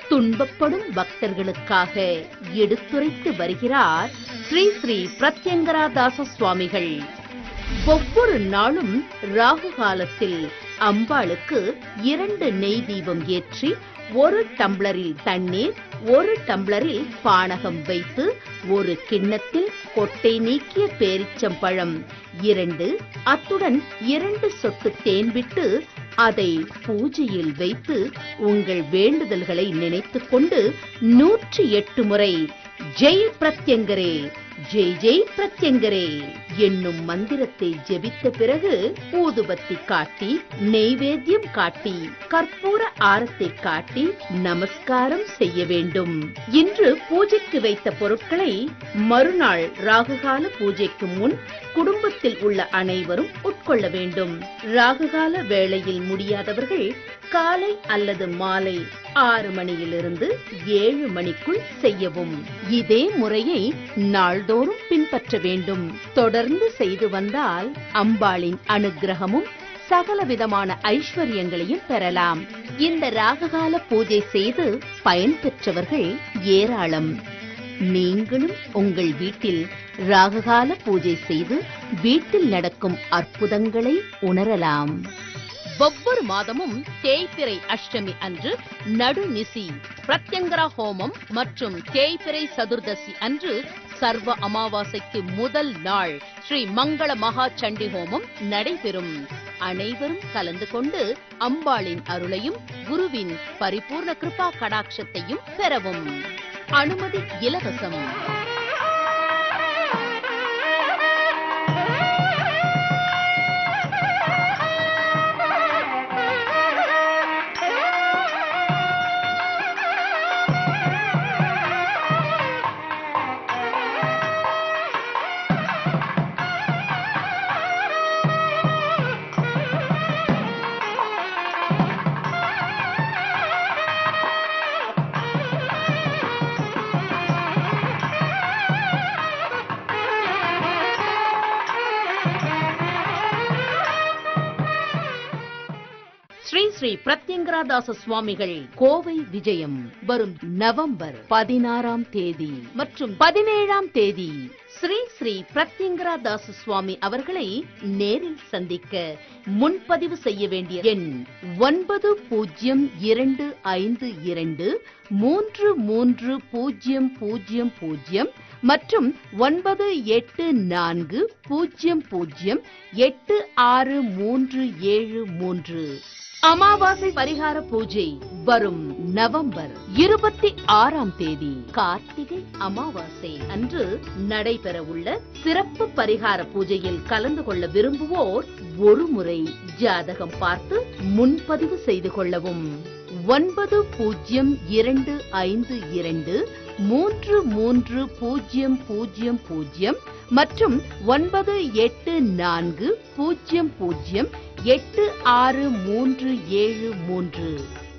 துன்பப்படும் பக்தர்களுக்காக எடுத்துரைத்து வருகிறார் ஸ்ரீ ஸ்ரீ பிரத்யங்கராதாச சுவாமிகள் ஒவ்வொரு நாளும் ராகு காலத்தில் அம்பாளுக்கு இரண்டு நெய் தீபம் ஏற்றி ஒரு டம்ளரில் தண்ணீர் ஒரு டம்ளரில் பானகம் வைத்து ஒரு கிண்ணத்தில் கொட்டை நீக்கிய பேரிச்சம்பழம் இரண்டு அத்துடன் இரண்டு சொட்டு தேன் விட்டு அதை பூஜையில் வைத்து உங்கள் வேண்டுதல்களை நினைத்துக் கொண்டு நூற்றி எட்டு முறை ஜெய் பிரத்யங்கரே ஜெய் ஜெய் பிரத்யங்கரே என்னும் மந்திரத்தை ஜெபித்த பிறகு ஊதுபத்தி காட்டி நெய்வேத்தியம் காட்டி கற்பூர ஆரத்தை காட்டி நமஸ்காரம் செய்ய வேண்டும் இன்று பூஜைக்கு வைத்த பொருட்களை மறுநாள் ராகுகால பூஜைக்கு முன் குடும்பத்தில் உள்ள அனைவரும் உட்கொள்ள வேண்டும் ராகுகால வேளையில் முடியாதவர்கள் காலை அல்லது மாலை ஆறு மணியிலிருந்து ஏழு மணிக்குள் செய்யவும் இதே முறையை நாள்தோறும் பின்பற்ற வேண்டும் தொடர்ந்து செய்து வந்தால் அம்பாளின் அனுக்கிரகமும் சகல விதமான ஐஸ்வர்யங்களையும் பெறலாம் இந்த ராககால பூஜை செய்து பயன்பெற்றவர்கள் ஏராளம் நீங்களும் உங்கள் வீட்டில் ராககால பூஜை செய்து வீட்டில் நடக்கும் அற்புதங்களை உணரலாம் ஒவ்வொரு மாதமும் தேய்பிறை அஷ்டமி அன்று நடுநிசி பிரத்யங்கரா ஹோமம் மற்றும் தேய்பிறை சதுர்தசி அன்று சர்வ அமாவாசைக்கு முதல் நாள் ஸ்ரீ மங்கள மகா சண்டி ஹோமம் நடைபெறும் அனைவரும் கலந்து கொண்டு அம்பாளின் அருளையும் குருவின் பரிபூர்ண கிருபா கடாட்சத்தையும் பெறவும் அனுமதி இலவசம் ஸ்ரீ ஸ்ரீ பிரத்யங்கராதாச சுவாமிகள் கோவை விஜயம் வரும் நவம்பர் பதினாறாம் தேதி மற்றும் பதினேழாம் தேதி ஸ்ரீ ஸ்ரீ பிரத்யங்கராதாச சுவாமி அவர்களை நேரில் சந்திக்க முன்பதிவு செய்ய வேண்டிய எண் ஒன்பது பூஜ்ஜியம் இரண்டு ஐந்து இரண்டு மூன்று மூன்று பூஜ்ஜியம் பூஜ்ஜியம் பூஜ்ஜியம் மற்றும் ஒன்பது எட்டு நான்கு பூஜ்ஜியம் பூஜ்ஜியம் எட்டு ஆறு மூன்று ஏழு மூன்று அமாவாசை பரிகார பூஜை வரும் நவம்பர் இருபத்தி ஆறாம் தேதி கார்த்திகை அமாவாசை அன்று நடைபெற உள்ள சிறப்பு பரிகார பூஜையில் கலந்து கொள்ள விரும்புவோர் ஒரு முறை ஜாதகம் பார்த்து முன்பதிவு செய்து கொள்ளவும் ஒன்பது பூஜ்ஜியம் இரண்டு ஐந்து இரண்டு மூன்று மூன்று பூஜ்ஜியம் பூஜ்ஜியம் பூஜ்ஜியம் மற்றும் ஒன்பது எட்டு நான்கு பூஜ்ஜியம் பூஜ்ஜியம் எட்டு ஆறு மூன்று ஏழு மூன்று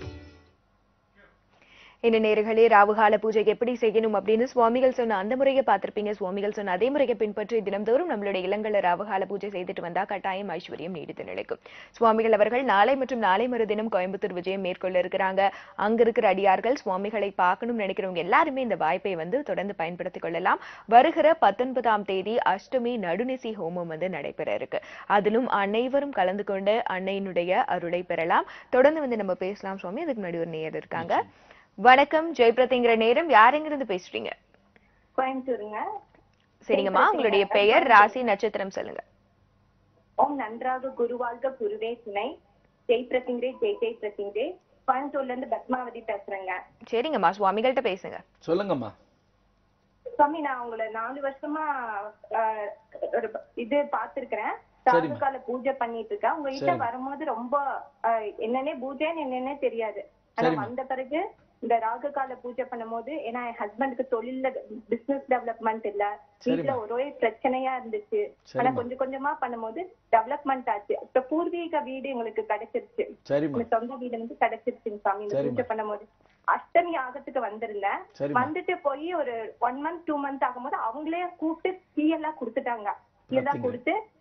இந்த நேர்களே ராவுகால பூஜை எப்படி செய்யணும் அப்படின்னு சுவாமிகள் சொன்ன அந்த முறையை பார்த்திருப்பீங்க சுவாமிகள் சொன்ன அதே முறையை பின்பற்றி தினம்தோறும் நம்மளுடைய இல்லங்கள்ல ராவுகால பூஜை செய்துட்டு வந்தா கட்டாயம் ஐஸ்வர்யம் நீடித்து நிலைக்கும் சுவாமிகள் அவர்கள் நாளை மற்றும் நாளை மறுதினம் கோயம்புத்தூர் விஜயம் மேற்கொள்ள இருக்கிறாங்க அங்க இருக்கிற அடியார்கள் சுவாமிகளை பார்க்கணும்னு நினைக்கிறவங்க எல்லாருமே இந்த வாய்ப்பை வந்து தொடர்ந்து பயன்படுத்திக் கொள்ளலாம் வருகிற பத்தொன்பதாம் தேதி அஷ்டமி நடுநிசி ஹோமம் வந்து நடைபெற இருக்கு அதிலும் அனைவரும் கலந்து கொண்டு அன்னையினுடைய அருளை பெறலாம் தொடர்ந்து வந்து நம்ம பேசலாம் சுவாமி அதுக்கு முன்னாடி ஒரு நேயர் இருக்காங்க வணக்கம் ஜெயபிரதிங்கிற நேரம் யாரெங்கிருந்து பேசுறீங்க கோயம்புத்தூருங்க சரிங்கம்மா உங்களுடைய பெயர் ராசி நட்சத்திரம் சொல்லுங்க ஓம் நன்றாக குருவாழ்க குருவே துணை ஜெய் பிரதிங்கிறே ஜெய் ஜெய் பிரதிங்கிறே கோயம்புத்தூர்ல இருந்து பத்மாவதி பேசுறேங்க சரிங்கம்மா சுவாமிகள்ட்ட பேசுங்க சொல்லுங்கம்மா சுவாமி நான் உங்களை நாலு வருஷமா ஆஹ், ஒரு ப- இது பாத்துருக்கிறேன் சரிம்மா. ராகுகால பூஜை பண்ணிட்டு இருக்கேன் உங்க கிட்ட சரிம்மா. வரும்போது ரொம்ப ஆஹ், என்னன்னே பூஜைன்னு என்னன்னே தெரியாது ஆனா சரிம்மா. வந்த பிறகு இந்த ராகுகால பூஜை பண்ணும்போது ஏன்னா என் ஹஸ்பண்டுக்கு தொழில்ல பிசினஸ் டெவலப்மெண்ட் இல்ல வீட்டுல சரிம்மா. ஒரே பிரச்சனையா இருந்துச்சு ஆனா சரிம்மா. கொஞ்சம் கொஞ்சமா பண்ணும்போது டெவலப்மெண்ட் ஆச்சு இப்ப பூர்வீக வீடு எங்களுக்கு கிடைச்சிருச்சு சரிம்மா இந்த சொந்த வீடு வந்து கிடைச்சிருச்சுங்க சாமி இந்த சரிம்மா. பூஜை பண்ணும்போது அஷ்டமி ஆகத்துக்கு வந்திருந்தேன் சரிம்மா. வந்துட்டு போய் ஒரு ஒன் மந்த் டூ மந்த் ஆகும்போது அவங்களே கூப்பிட்டு டீ எல்லாம் கொடுத்துட்டாங்க டீ எல்லாம் பாத்தீங்களா? கொடுத்து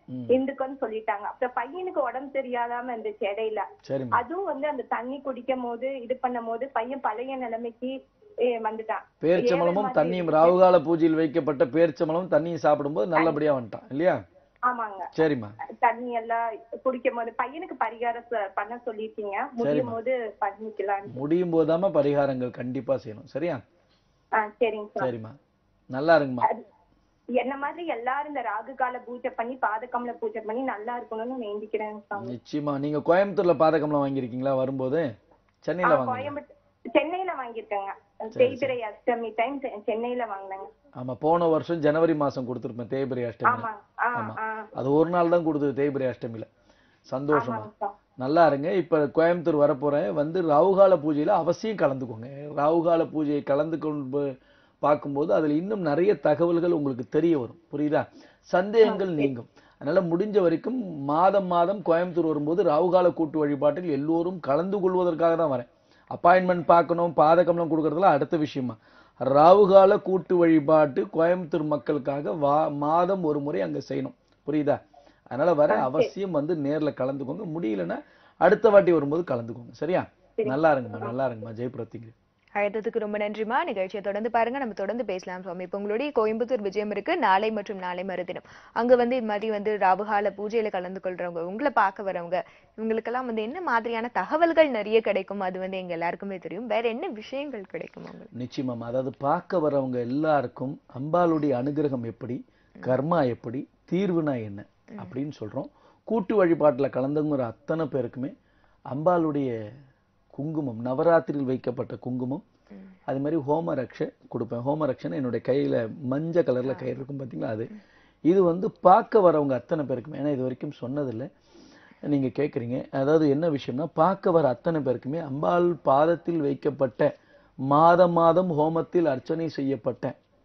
ம். இந்துக்கன்னு சொல்லிட்டாங்க அப்புறம் பையனுக்கு உடம்பு சரியாதாம இருந்துச்சு இடையில சரிம்மா அதுவும் வந்து அந்த தண்ணி குடிக்கும் போது இது பண்ணும் போது பையன் பழைய நிலைமைக்கு eh, வந்துட்டான் பேரிச்சம்பழமும் ஏழை தண்ணியும் மாதிரி ராவுகால பூஜையில் வைக்கப்பட்ட பேரிச்சம்பழமும் தண்ணியும் சாப்பிடும்போது நல்லபடியா வந்துட்டான் இல்லையா ஆமாங்க சரிம்மா தண்ணி எல்லாம் குடிக்கும் போது பையனுக்கு பரிகாரம் ச- பண்ண சொல்லிருக்கீங்க முடியும் போது பண்ணிக்கலாம் முடியும் போதாம பரிகாரங்கள் கண்டிப்பா செய்யணும் சரியா ஆஹ் சரிங்க சார் சரிம்மா நல்லா இருங்கம்மா என்ன மாதிரி எல்லாரும் இந்த ராகு கால பூஜை பண்ணி பாதகம்ல பூஜை பண்ணி நல்லா இருக்கணும்னு வேண்டிக்கிறேன் சாமி நிச்சயமா நீங்க கோயம்புத்தூர்ல பாதகம்லாம் வாங்கியிருக்கீங்களா வரும்போது சென்னையில ஆ, வாங்க கோயம்புத்தூர் சென்னையில வாங்கியிருக்கேங்க தேய்பிரை அஷ்டமி டைம் சென்னையில வாங்கினேங்க ஆமா போன வருஷம் ஜனவரி மாசம் கொடுத்துருப்பேன் தேய்பிரை அஷ்டமி ஆமா ஆ ஆமா. ஆ அது ஒரு நாள் தான் கொடுத்தது தேய்பிரை அஷ்டமியில சந்தோஷமா ஆமாங்க சார் நல்லா இருங்க இப்ப கோயம்புத்தூர் வரப்போறேன் வந்து ராவுகால பூஜையில அவசியம் கலந்துக்கோங்க ராவுகால பூஜையை கலந்து கொண்டு பார்க்கும்போது அதுல இன்னும் நிறைய தகவல்கள் உங்களுக்கு தெரிய வரும் புரியுதா சந்தேகங்கள் நீங்கும் அதனால முடிஞ்ச வரைக்கும் மாதம் மாதம் கோயம்புத்தூர் வரும்போது ராவுகால கூட்டு வழிபாட்டில் எல்லோரும் கலந்து கொள்வதற்காக தான் வரேன் அப்பாயின்மெண்ட் பார்க்கணும் பாதகம்லாம் கொடுக்கறதுல அடுத்த விஷயமா ராவுகால கூட்டு வழிபாட்டு கோயம்புத்தூர் மக்களுக்காக வா மாதம் ஒரு முறை அங்க செய்யணும் புரியுதா அதனால வர அவசியம் வந்து நேர்ல கலந்துக்கோங்க முடியலன்னா அடுத்த வாட்டி வரும்போது கலந்துக்கோங்க சரியா நல்லா இருங்கம்மா நல்லா இருங்கம்மா ஜெயபிரத்திங்க அழைத்ததுக்கு ரொம்ப நன்றிமா நிகழ்ச்சியை தொடர்ந்து பாருங்க நம்ம தொடர்ந்து பேசலாம் சுவாமி இப்போ உங்களுடைய கோயம்புத்தூர் விஜயம் இருக்கு நாளை மற்றும் நாளை மறுதினம் அங்க வந்து இது மாதிரி வந்து ராவுகால பூஜையில கலந்து கொள்றவங்க உங்களை பார்க்க வரவங்க இவங்களுக்கெல்லாம் வந்து என்ன மாதிரியான தகவல்கள் நிறைய கிடைக்கும் அது வந்து எங்க எல்லாருக்குமே தெரியும் வேற என்ன விஷயங்கள் கிடைக்கும் உங்களுக்கு நிச்சயமாம் அதாவது பார்க்க வரவங்க எல்லாருக்கும் அம்பாளுடைய அனுகிரகம் எப்படி கர்மா எப்படி தீர்வுனா என்ன அப்படின்னு சொல்றோம் கூட்டு வழிபாட்டுல கலந்துங்கிற அத்தனை பேருக்குமே அம்பாளுடைய குங்குமம் நவராத்திரியில் வைக்கப்பட்ட குங்குமம் அது மாதிரி ஹோம ரக்ஷ கொடுப்பேன் ஹோம ரக்ஷனை என்னுடைய கையில மஞ்சள் கலர்ல கயிறு இருக்கும் பாத்தீங்களா அது இது வந்து பார்க்க வரவங்க அத்தனை பேருக்குமே ஏன்னா இது வரைக்கும் சொன்னதில்லை நீங்க கேக்குறீங்க அதாவது என்ன விஷயம்னா பார்க்க வர அத்தனை பேருக்குமே அம்பாள் பாதத்தில் வைக்கப்பட்ட மாதம் மாதம் ஹோமத்தில் அர்ச்சனை செய்யப்பட்ட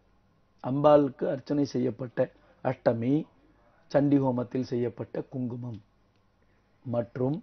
அம்பாளுக்கு அர்ச்சனை செய்யப்பட்ட அஷ்டமி சண்டி ஹோமத்தில் செய்யப்பட்ட குங்குமம் மற்றும்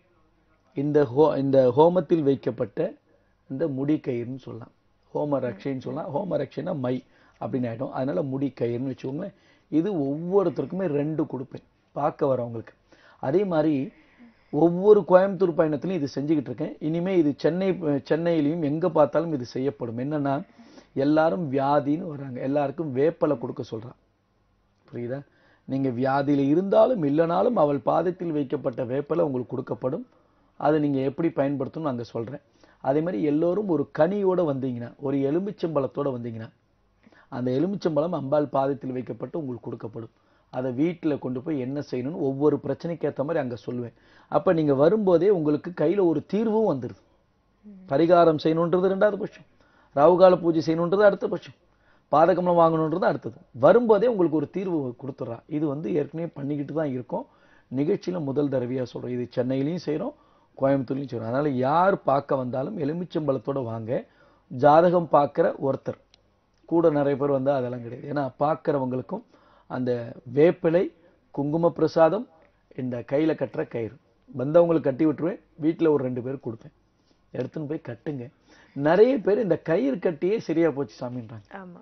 இந்த ஹோ இந்த ஹோமத்தில் வைக்கப்பட்ட இந்த முடி கயிறுன்னு சொல்லலாம் ஹோம ரக்ஷைன்னு சொல்லலாம் ஹோம ரக்ஷைனா மை அப்படின்னு ஆயிடும் அதனால முடி கயிறுன்னு வச்சுக்கோங்களேன் இது ஒவ்வொருத்தருக்குமே ரெண்டு கொடுப்பேன் பார்க்க வரவங்களுக்கு அதே மாதிரி ஒவ்வொரு கோயம்புத்தூர் பயணத்திலையும் இது செஞ்சுக்கிட்டு இருக்கேன் இனிமே இது சென்னை சென்னையிலையும் எங்க பார்த்தாலும் இது செய்யப்படும் என்னன்னா எல்லாரும் வியாதின்னு வர்றாங்க எல்லாருக்கும் வேப்பலை கொடுக்க சொல்றான் புரியுதா நீங்க வியாதியில இருந்தாலும் இல்லைனாலும் அவள் பாதத்தில் வைக்கப்பட்ட வேப்பலை உங்களுக்கு கொடுக்கப்படும் அதை நீங்க எப்படி பயன்படுத்தணும்னு அங்க சொல்றேன் அதே மாதிரி எல்லோரும் ஒரு கனியோட வந்தீங்கன்னா ஒரு எலுமிச்சம்பழத்தோட வந்தீங்கன்னா அந்த எலுமிச்சம்பழம் அம்பாள் பாதத்தில் வைக்கப்பட்டு உங்களுக்கு கொடுக்கப்படும் அதை வீட்டுல கொண்டு போய் என்ன செய்யணும்னு ஒவ்வொரு பிரச்சனைக்கு ஏத்த மாதிரி அங்க சொல்லுவேன் அப்ப நீங்க வரும்போதே உங்களுக்கு கையில ஒரு தீர்வும் வந்துருது பரிகாரம் செய்யணுன்றது ரெண்டாவது பட்சம் ராவுகால பூஜை செய்யணுன்றது அடுத்த பட்சம் பாதகம்லாம் வாங்கணுன்றது அடுத்தது வரும்போதே உங்களுக்கு ஒரு தீர்வு கொடுத்துட்றா இது வந்து ஏற்கனவே பண்ணிக்கிட்டு தான் இருக்கோம் நிகழ்ச்சியில முதல் தடவையா சொல்றோம் இது சென்னையிலையும் செய்றோம் கோயம்புத்தூர்லையும் செய்றோம் அதனால யார் பார்க்க வந்தாலும் எலுமிச்சம்பழத்தோட வாங்க ஜாதகம் பார்க்குற ஒருத்தர் கூட நிறைய பேர் வந்தா அதெல்லாம் கிடையாது ஏன்னா பார்க்குறவங்களுக்கும் அந்த வேப்பிலை குங்கும பிரசாதம் இந்த கையில கட்டுற கயிறு வந்தவங்களுக்கு கட்டி விட்டுருவேன் வீட்டுல ஒரு ரெண்டு பேர் கொடுப்பேன் எடுத்துன்னு போய் கட்டுங்க நிறைய பேர் இந்த கயிறு கட்டியே சரியா போச்சு சாமின்றாங்க ஆமா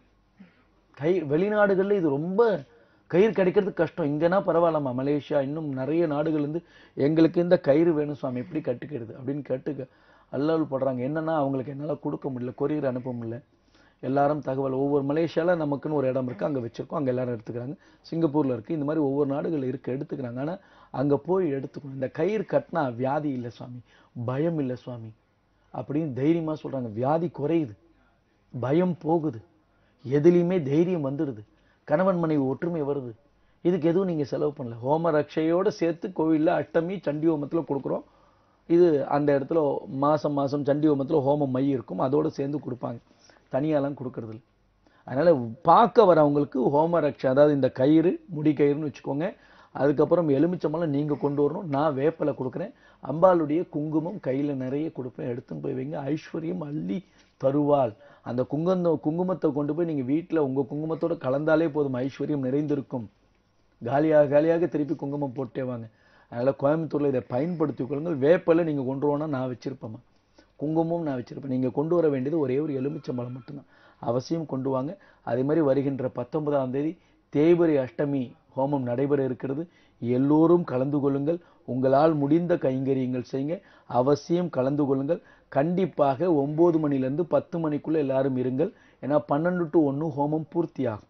கை வெளிநாடுகள்ல இது ரொம்ப கயிறு கிடைக்கிறது கஷ்டம் இங்கன்னா பரவாயில்லம்மா மலேசியா இன்னும் நிறைய நாடுகள் இருந்து எங்களுக்கு இந்த கயிறு வேணும் சுவாமி எப்படி கட்டுக்கிறது அப்படின்னு கேட்டு அல்லல் படுறாங்க என்னன்னா அவங்களுக்கு என்னால கொடுக்க முடியல கொரியர் அனுப்ப முடியல எல்லாரும் தகவல் ஒவ்வொரு மலேசியால நமக்குன்னு ஒரு இடம் இருக்கு அங்க வச்சிருக்கோம் அங்க எல்லாரும் எடுத்துக்கிறாங்க சிங்கப்பூர்ல இருக்கு இந்த மாதிரி ஒவ்வொரு நாடுகள் இருக்கு எடுத்துக்கிறாங்க ஆனா அங்க போய் எடுத்துக்கணும் இந்த கயிறு கட்டினா வியாதி இல்லை சுவாமி பயம் இல்லை சுவாமி அப்படின்னு தைரியமா சொல்றாங்க வியாதி குறையுது பயம் போகுது எதுலையுமே தைரியம் வந்துடுது கணவன் மனைவி ஒற்றுமை வருது இதுக்கு எதுவும் நீங்க செலவு பண்ணல ஹோம ரக்ஷையோட சேர்த்து கோவில்ல அஷ்டமி சண்டி ஹோமத்துல கொடுக்குறோம் இது அந்த இடத்துல மாசம் மாசம் சண்டி ஹோமத்துல ஹோமம் மை இருக்கும் அதோட சேர்ந்து கொடுப்பாங்க தனியாலாம் கொடுக்கறது இல்ல அதனால பார்க்க வரவங்களுக்கு ஹோம ரக்ஷை அதாவது இந்த கயிறு முடி கயிறுன்னு வச்சுக்கோங்க அதுக்கப்புறம் எலுமிச்சம்பழம் நீங்க கொண்டு வரணும் நான் வேப்பலை கொடுக்குறேன் அம்பாளுடைய குங்குமம் கையில நிறைய கொடுப்பேன் எடுத்துன்னு போய் வைங்க ஐஸ்வர்யம் அள்ளி தருவாள் அந்த குங்கும குங்குமத்தை கொண்டு போய் நீங்க வீட்டுல உங்க குங்குமத்தோட கலந்தாலே போதும் ஐஸ்வர்யம் நிறைந்திருக்கும் காலியாக காலியாக திருப்பி குங்குமம் போட்டே வாங்க அதனால கோயம்புத்தூர்ல இதை பயன்படுத்திக் கொள்ளுங்கள் வேப்பலை நீங்க கொண்டு வரணும்னா நான் வச்சிருப்பேம்மா குங்குமம் நான் வச்சிருப்பேன் நீங்க கொண்டு வர வேண்டியது ஒரே ஒரு எலுமிச்சம்பழம் மட்டும்தான் அவசியம் கொண்டு வாங்க அதே மாதிரி வருகின்ற பத்தொன்பதாம் தேதி தேய்பிரை அஷ்டமி ஹோமம் நடைபெற இருக்கிறது எல்லோரும் கலந்து கொள்ளுங்கள் உங்களால் முடிந்த கைங்கரியங்கள் செய்யுங்க அவசியம் கலந்து கொள்ளுங்கள் கண்டிப்பாக ஒன்பது மணிலேருந்து பத்து மணிக்குள்ள எல்லாரும் இருங்கள் ஏன்னா பன்னெண்டு டு ஒன்று ஹோமம் பூர்த்தியாகும்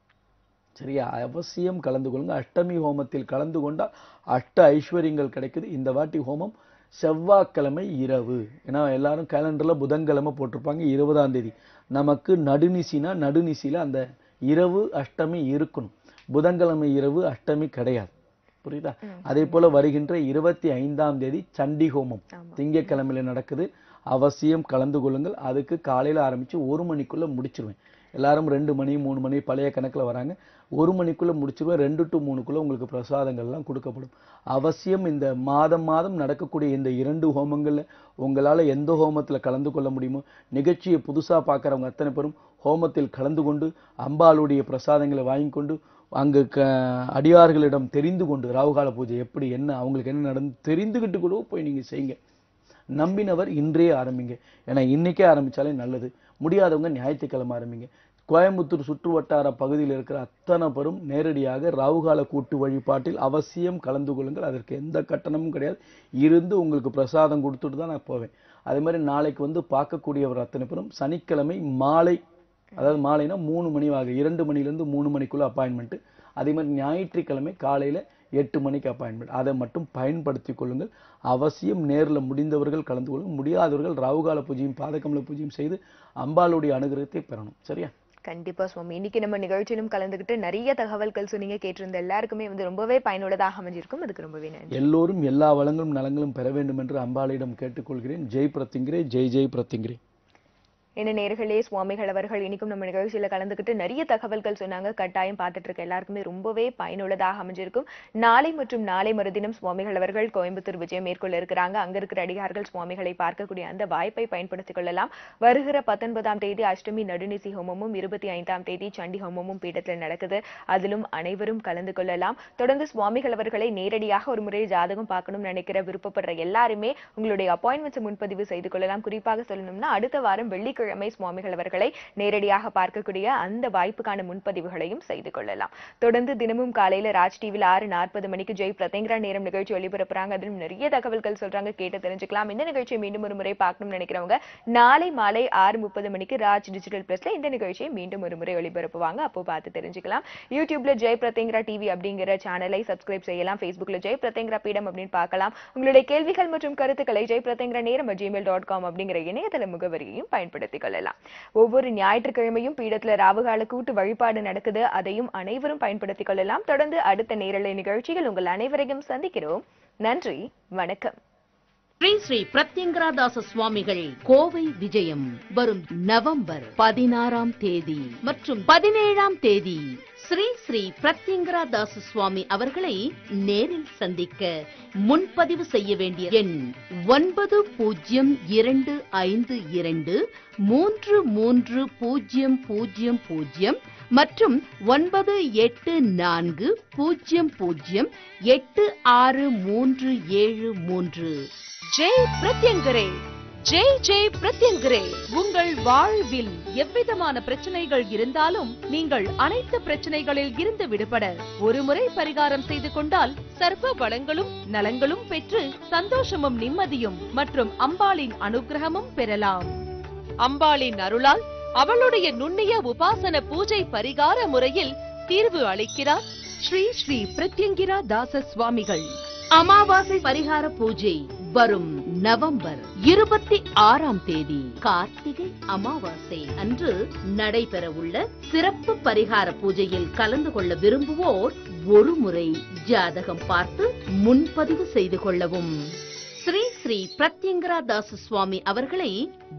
சரியா அவசியம் கலந்து கொள்ளுங்க அஷ்டமி ஹோமத்தில் கலந்து கொண்டால் அஷ்ட ஐஸ்வர்யங்கள் கிடைக்குது இந்த வாட்டி ஹோமம் செவ்வாய்க்கிழமை இரவு ஏன்னா எல்லாரும் கேலண்டர்ல புதன்கிழமை போட்டிருப்பாங்க இருபதாம் தேதி நமக்கு நடுநிசினா நடுநிசியில அந்த இரவு அஷ்டமி இருக்கணும் புதன்கிழமை இரவு அஷ்டமி கிடையாது புரியுதா அதே போல வருகின்ற இருபத்தி ஐந்தாம் தேதி சண்டி ஹோமம் திங்கட்கிழமையில நடக்குது அவசியம் கலந்து கொள்ளுங்கள் அதுக்கு காலையில ஆரம்பிச்சு ஒரு மணிக்குள்ள முடிச்சிருவேன் எல்லாரும் ரெண்டு மணி மூணு மணி பழைய கணக்குல வராங்க ஒரு மணிக்குள்ள முடிச்சிருவேன் ரெண்டு டு மூணுக்குள்ள உங்களுக்கு பிரசாதங்கள் எல்லாம் கொடுக்கப்படும் அவசியம் இந்த மாதம் மாதம் நடக்கக்கூடிய இந்த இரண்டு ஹோமங்கள்ல உங்களால எந்த ஹோமத்துல கலந்து கொள்ள முடியுமோ நிகழ்ச்சியை புதுசா பார்க்கறவங்க அத்தனை பேரும் ஹோமத்தில் கலந்து கொண்டு அம்பாளுடைய பிரசாதங்களை வாங்கி கொண்டு அங்கு க அடியார்களிடம் தெரிந்து கொண்டு ராகுகால பூஜை எப்படி என்ன அவங்களுக்கு என்ன நடந்து தெரிந்துகிட்டு கூட போய் நீங்க செய்யுங்க நம்பினவர் இன்றே ஆரம்பிங்க ஏன்னா இன்னைக்கே ஆரம்பிச்சாலே நல்லது முடியாதவங்க ஞாயிற்றுக்கிழமை ஆரம்பிங்க கோயம்புத்தூர் சுற்று வட்டார பகுதியில் இருக்கிற அத்தனை பேரும் நேரடியாக ராகுகால கூட்டு வழிபாட்டில் அவசியம் கலந்து கொள்ளுங்கள் அதற்கு எந்த கட்டணமும் கிடையாது இருந்து உங்களுக்கு பிரசாதம் கொடுத்துட்டு தான் நான் போவேன் அதே மாதிரி நாளைக்கு வந்து பார்க்கக்கூடியவர் அத்தனை பேரும் சனிக்கிழமை மாலை அதாவது மாலைனா மூணு மணி ஆக இரண்டு மணிலேருந்து மூணு மணிக்குள்ள அப்பாயின்மெண்ட் அதே மாதிரி ஞாயிற்றுக்கிழமை காலையில எட்டு மணிக்கு அப்பாயின்மெண்ட் அதை மட்டும் பயன்படுத்திக் கொள்ளுங்கள் அவசியம் நேர்ல முடிந்தவர்கள் கலந்து கொள்ளுங்கள் முடியாதவர்கள் ராகுகால பூஜையும் பாதகமல பூஜையும் செய்து அம்பாளுடைய அனுகிரகத்தை பெறணும் சரியா கண்டிப்பா சுவாமி இன்னைக்கு நம்ம நிகழ்ச்சியிலும் கலந்துக்கிட்டு நிறைய தகவல்கள் சொன்னீங்க கேட்டிருந்த எல்லாருக்குமே வந்து ரொம்பவே பயனுள்ளதாக அமைஞ்சிருக்கும் அதுக்கு ரொம்பவே நன்றி எல்லோரும் எல்லா வளங்களும் நலங்களும் பெற வேண்டும் என்று அம்பாளிடம் கேட்டுக்கொள்கிறேன் ஜெய் பிரத்திங்கிரே ஜெய் ஜெய் பிரத்திங்கிரே என்ன நேர்களே சுவாமிகள் அவர்கள் இன்னைக்கும் நம்ம நிகழ்ச்சியில கலந்துக்கிட்டு நிறைய தகவல்கள் சொன்னாங்க கட்டாயம் பார்த்துட்டு இருக்க எல்லாருக்குமே ரொம்பவே பயனுள்ளதாக அமைஞ்சிருக்கும் நாளை மற்றும் நாளை மறுதினம் சுவாமிகள் அவர்கள் கோயம்புத்தூர் விஜயம் மேற்கொள்ள இருக்கிறாங்க அங்க இருக்கிற அடிகார்கள் சுவாமிகளை பார்க்கக்கூடிய அந்த வாய்ப்பை பயன்படுத்திக் கொள்ளலாம் வருகிற பத்தொன்பதாம் தேதி அஷ்டமி நடுநிசி ஹோமமும் இருபத்தி ஐந்தாம் தேதி சண்டி ஹோமமும் பீடத்தில் நடக்குது அதிலும் அனைவரும் கலந்து கொள்ளலாம் தொடர்ந்து சுவாமிகள் அவர்களை நேரடியாக ஒரு முறை ஜாதகம் பார்க்கணும்னு நினைக்கிற விருப்பப்படுற எல்லாருமே உங்களுடைய அப்பாயின்மெண்ட்ஸ் முன்பதிவு செய்து கொள்ளலாம் குறிப்பாக சொல்லணும்னா அடுத்த வாரம் வெள்ளிக்கிழமை சுவாமிகள் அவர்களை நேரடியாக பார்க்கக்கூடிய அந்த வாய்ப்புக்கான முன்பதிவுகளையும் செய்து கொள்ளலாம் தொடர்ந்து தினமும் காலையில ராஜ் டிவில ஆறு நாற்பது மணிக்கு ஜெய் பிரதேங்கரா நேரம் நிகழ்ச்சி ஒளிபரப்புறாங்க அதிலும் நிறைய தகவல்கள் சொல்றாங்க கேட்டு தெரிஞ்சுக்கலாம் இந்த நிகழ்ச்சியை மீண்டும் ஒரு முறை பார்க்கணும்னு நினைக்கிறவங்க நாளை மாலை ஆறு முப்பது மணிக்கு ராஜ் டிஜிட்டல் பிளஸ்ல இந்த நிகழ்ச்சியை மீண்டும் ஒரு முறை ஒளிபரப்புவாங்க அப்போ பார்த்து தெரிஞ்சுக்கலாம் யூடியூப்ல ஜெய் பிரதேங்கரா டிவி அப்படிங்கிற சேனலை சப்ஸ்கிரைப் செய்யலாம் ஃபேஸ்புக்ல ஜெய் பிரதேங்கரா பீடம் அப்படின்னு பார்க்கலாம் உங்களுடைய கேள்விகள் மற்றும் கருத்துக்களை ஜெய் பிரதேங்கரா நேரம் ஜிமெயில் டாட் காம் அப்படிங்கிற இணையதள முகவரியையும் பயன்படுத்திக் கொள்ளலாம் ஒவ்வொரு ஞாயிற்றுக்கிழமையும் பீடத்துல ராவுகால கூட்டு வழிபாடு நடக்குது அதையும் அனைவரும் பயன்படுத்திக் கொள்ளலாம் தொடர்ந்து அடுத்த நேரலை நிகழ்ச்சியில் உங்கள் அனைவரையும் சந்திக்கிறோம் நன்றி வணக்கம் ஸ்ரீ ஸ்ரீ பிரத்யங்கராதாச சுவாமிகள் கோவை விஜயம் வரும் நவம்பர் பதினாறாம் தேதி மற்றும் பதினேழாம் தேதி ஸ்ரீ ஸ்ரீ பிரத்யங்கராதாச சுவாமி அவர்களை நேரில் சந்திக்க முன்பதிவு செய்ய வேண்டிய எண் ஒன்பது பூஜ்ஜியம் இரண்டு ஐந்து இரண்டு மூன்று மூன்று பூஜ்ஜியம் பூஜ்ஜியம் பூஜ்ஜியம் மற்றும் ஒன்பது எட்டு நான்கு பூஜ்ஜியம் பூஜ்ஜியம் எட்டு ஆறு மூன்று ஏழு மூன்று ஜெய் பிரத்யங்கரே ஜெய் ஜெய் பிரத்யங்கரே உங்கள் வாழ்வில் எவ்விதமான பிரச்சனைகள் இருந்தாலும் நீங்கள் அனைத்து பிரச்சனைகளில் இருந்து விடுபட ஒரு முறை பரிகாரம் செய்து கொண்டால் சர்வ வளங்களும் நலங்களும் பெற்று சந்தோஷமும் நிம்மதியும் மற்றும் அம்பாளின் அனுகிரகமும் பெறலாம் அம்பாளின் அருளால் அவளுடைய நுண்ணிய உபாசன பூஜை பரிகார முறையில் தீர்வு அளிக்கிறார் ஸ்ரீ ஸ்ரீ பிரத்யங்கிரா தாச சுவாமிகள் அமாவாசை பரிகார பூஜை வரும் நவம்பர் இருபத்தி ஆறாம் தேதி கார்த்திகை அமாவாசை அன்று நடைபெறவுள்ள சிறப்பு பரிகார பூஜையில் கலந்து கொள்ள விரும்புவோர் ஒரு முறை ஜாதகம் பார்த்து முன்பதிவு செய்து கொள்ளவும் ஸ்ரீ ஸ்ரீ பிரத்யங்கரா தாச சுவாமி அவர்களை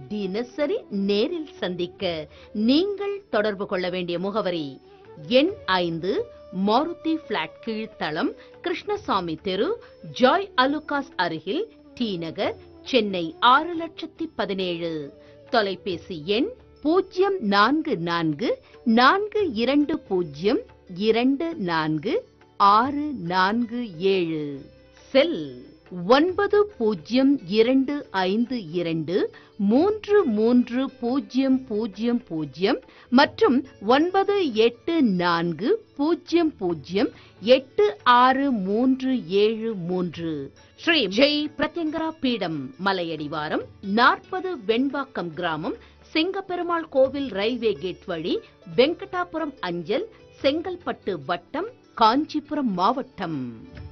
தினசரி நேரில் சந்திக்க நீங்கள் தொடர்பு கொள்ள வேண்டிய முகவரி எண் ஐந்து மாருதி பிளாட் கீழ்த்தளம் கிருஷ்ணசாமி தெரு ஜாய் அலுகாஸ் அருகில் டி நகர் சென்னை ஆறு லட்சத்தி பதினேழு தொலைபேசி எண் பூஜ்ஜியம் நான்கு நான்கு நான்கு இரண்டு பூஜ்ஜியம் இரண்டு நான்கு ஆறு நான்கு ஏழு செல் ஒன்பது பூஜ்ஜியம் இரண்டு ஐந்து இரண்டு மூன்று மூன்று பூஜ்ஜியம் பூஜ்ஜியம் பூஜ்ஜியம் மற்றும் ஒன்பது எட்டு நான்கு பூஜ்ஜியம் பூஜ்ஜியம் எட்டு ஆறு மூன்று ஏழு மூன்று ஸ்ரீ ஜெய் பிரத்யங்கரா பீடம் மலையடிவாரம் நாற்பது வெண்பாக்கம் கிராமம் சிங்கப்பெருமாள் கோவில் ரயில்வே கேட் வழி வெங்கடாபுரம் அஞ்சல் செங்கல்பட்டு வட்டம் காஞ்சிபுரம் மாவட்டம்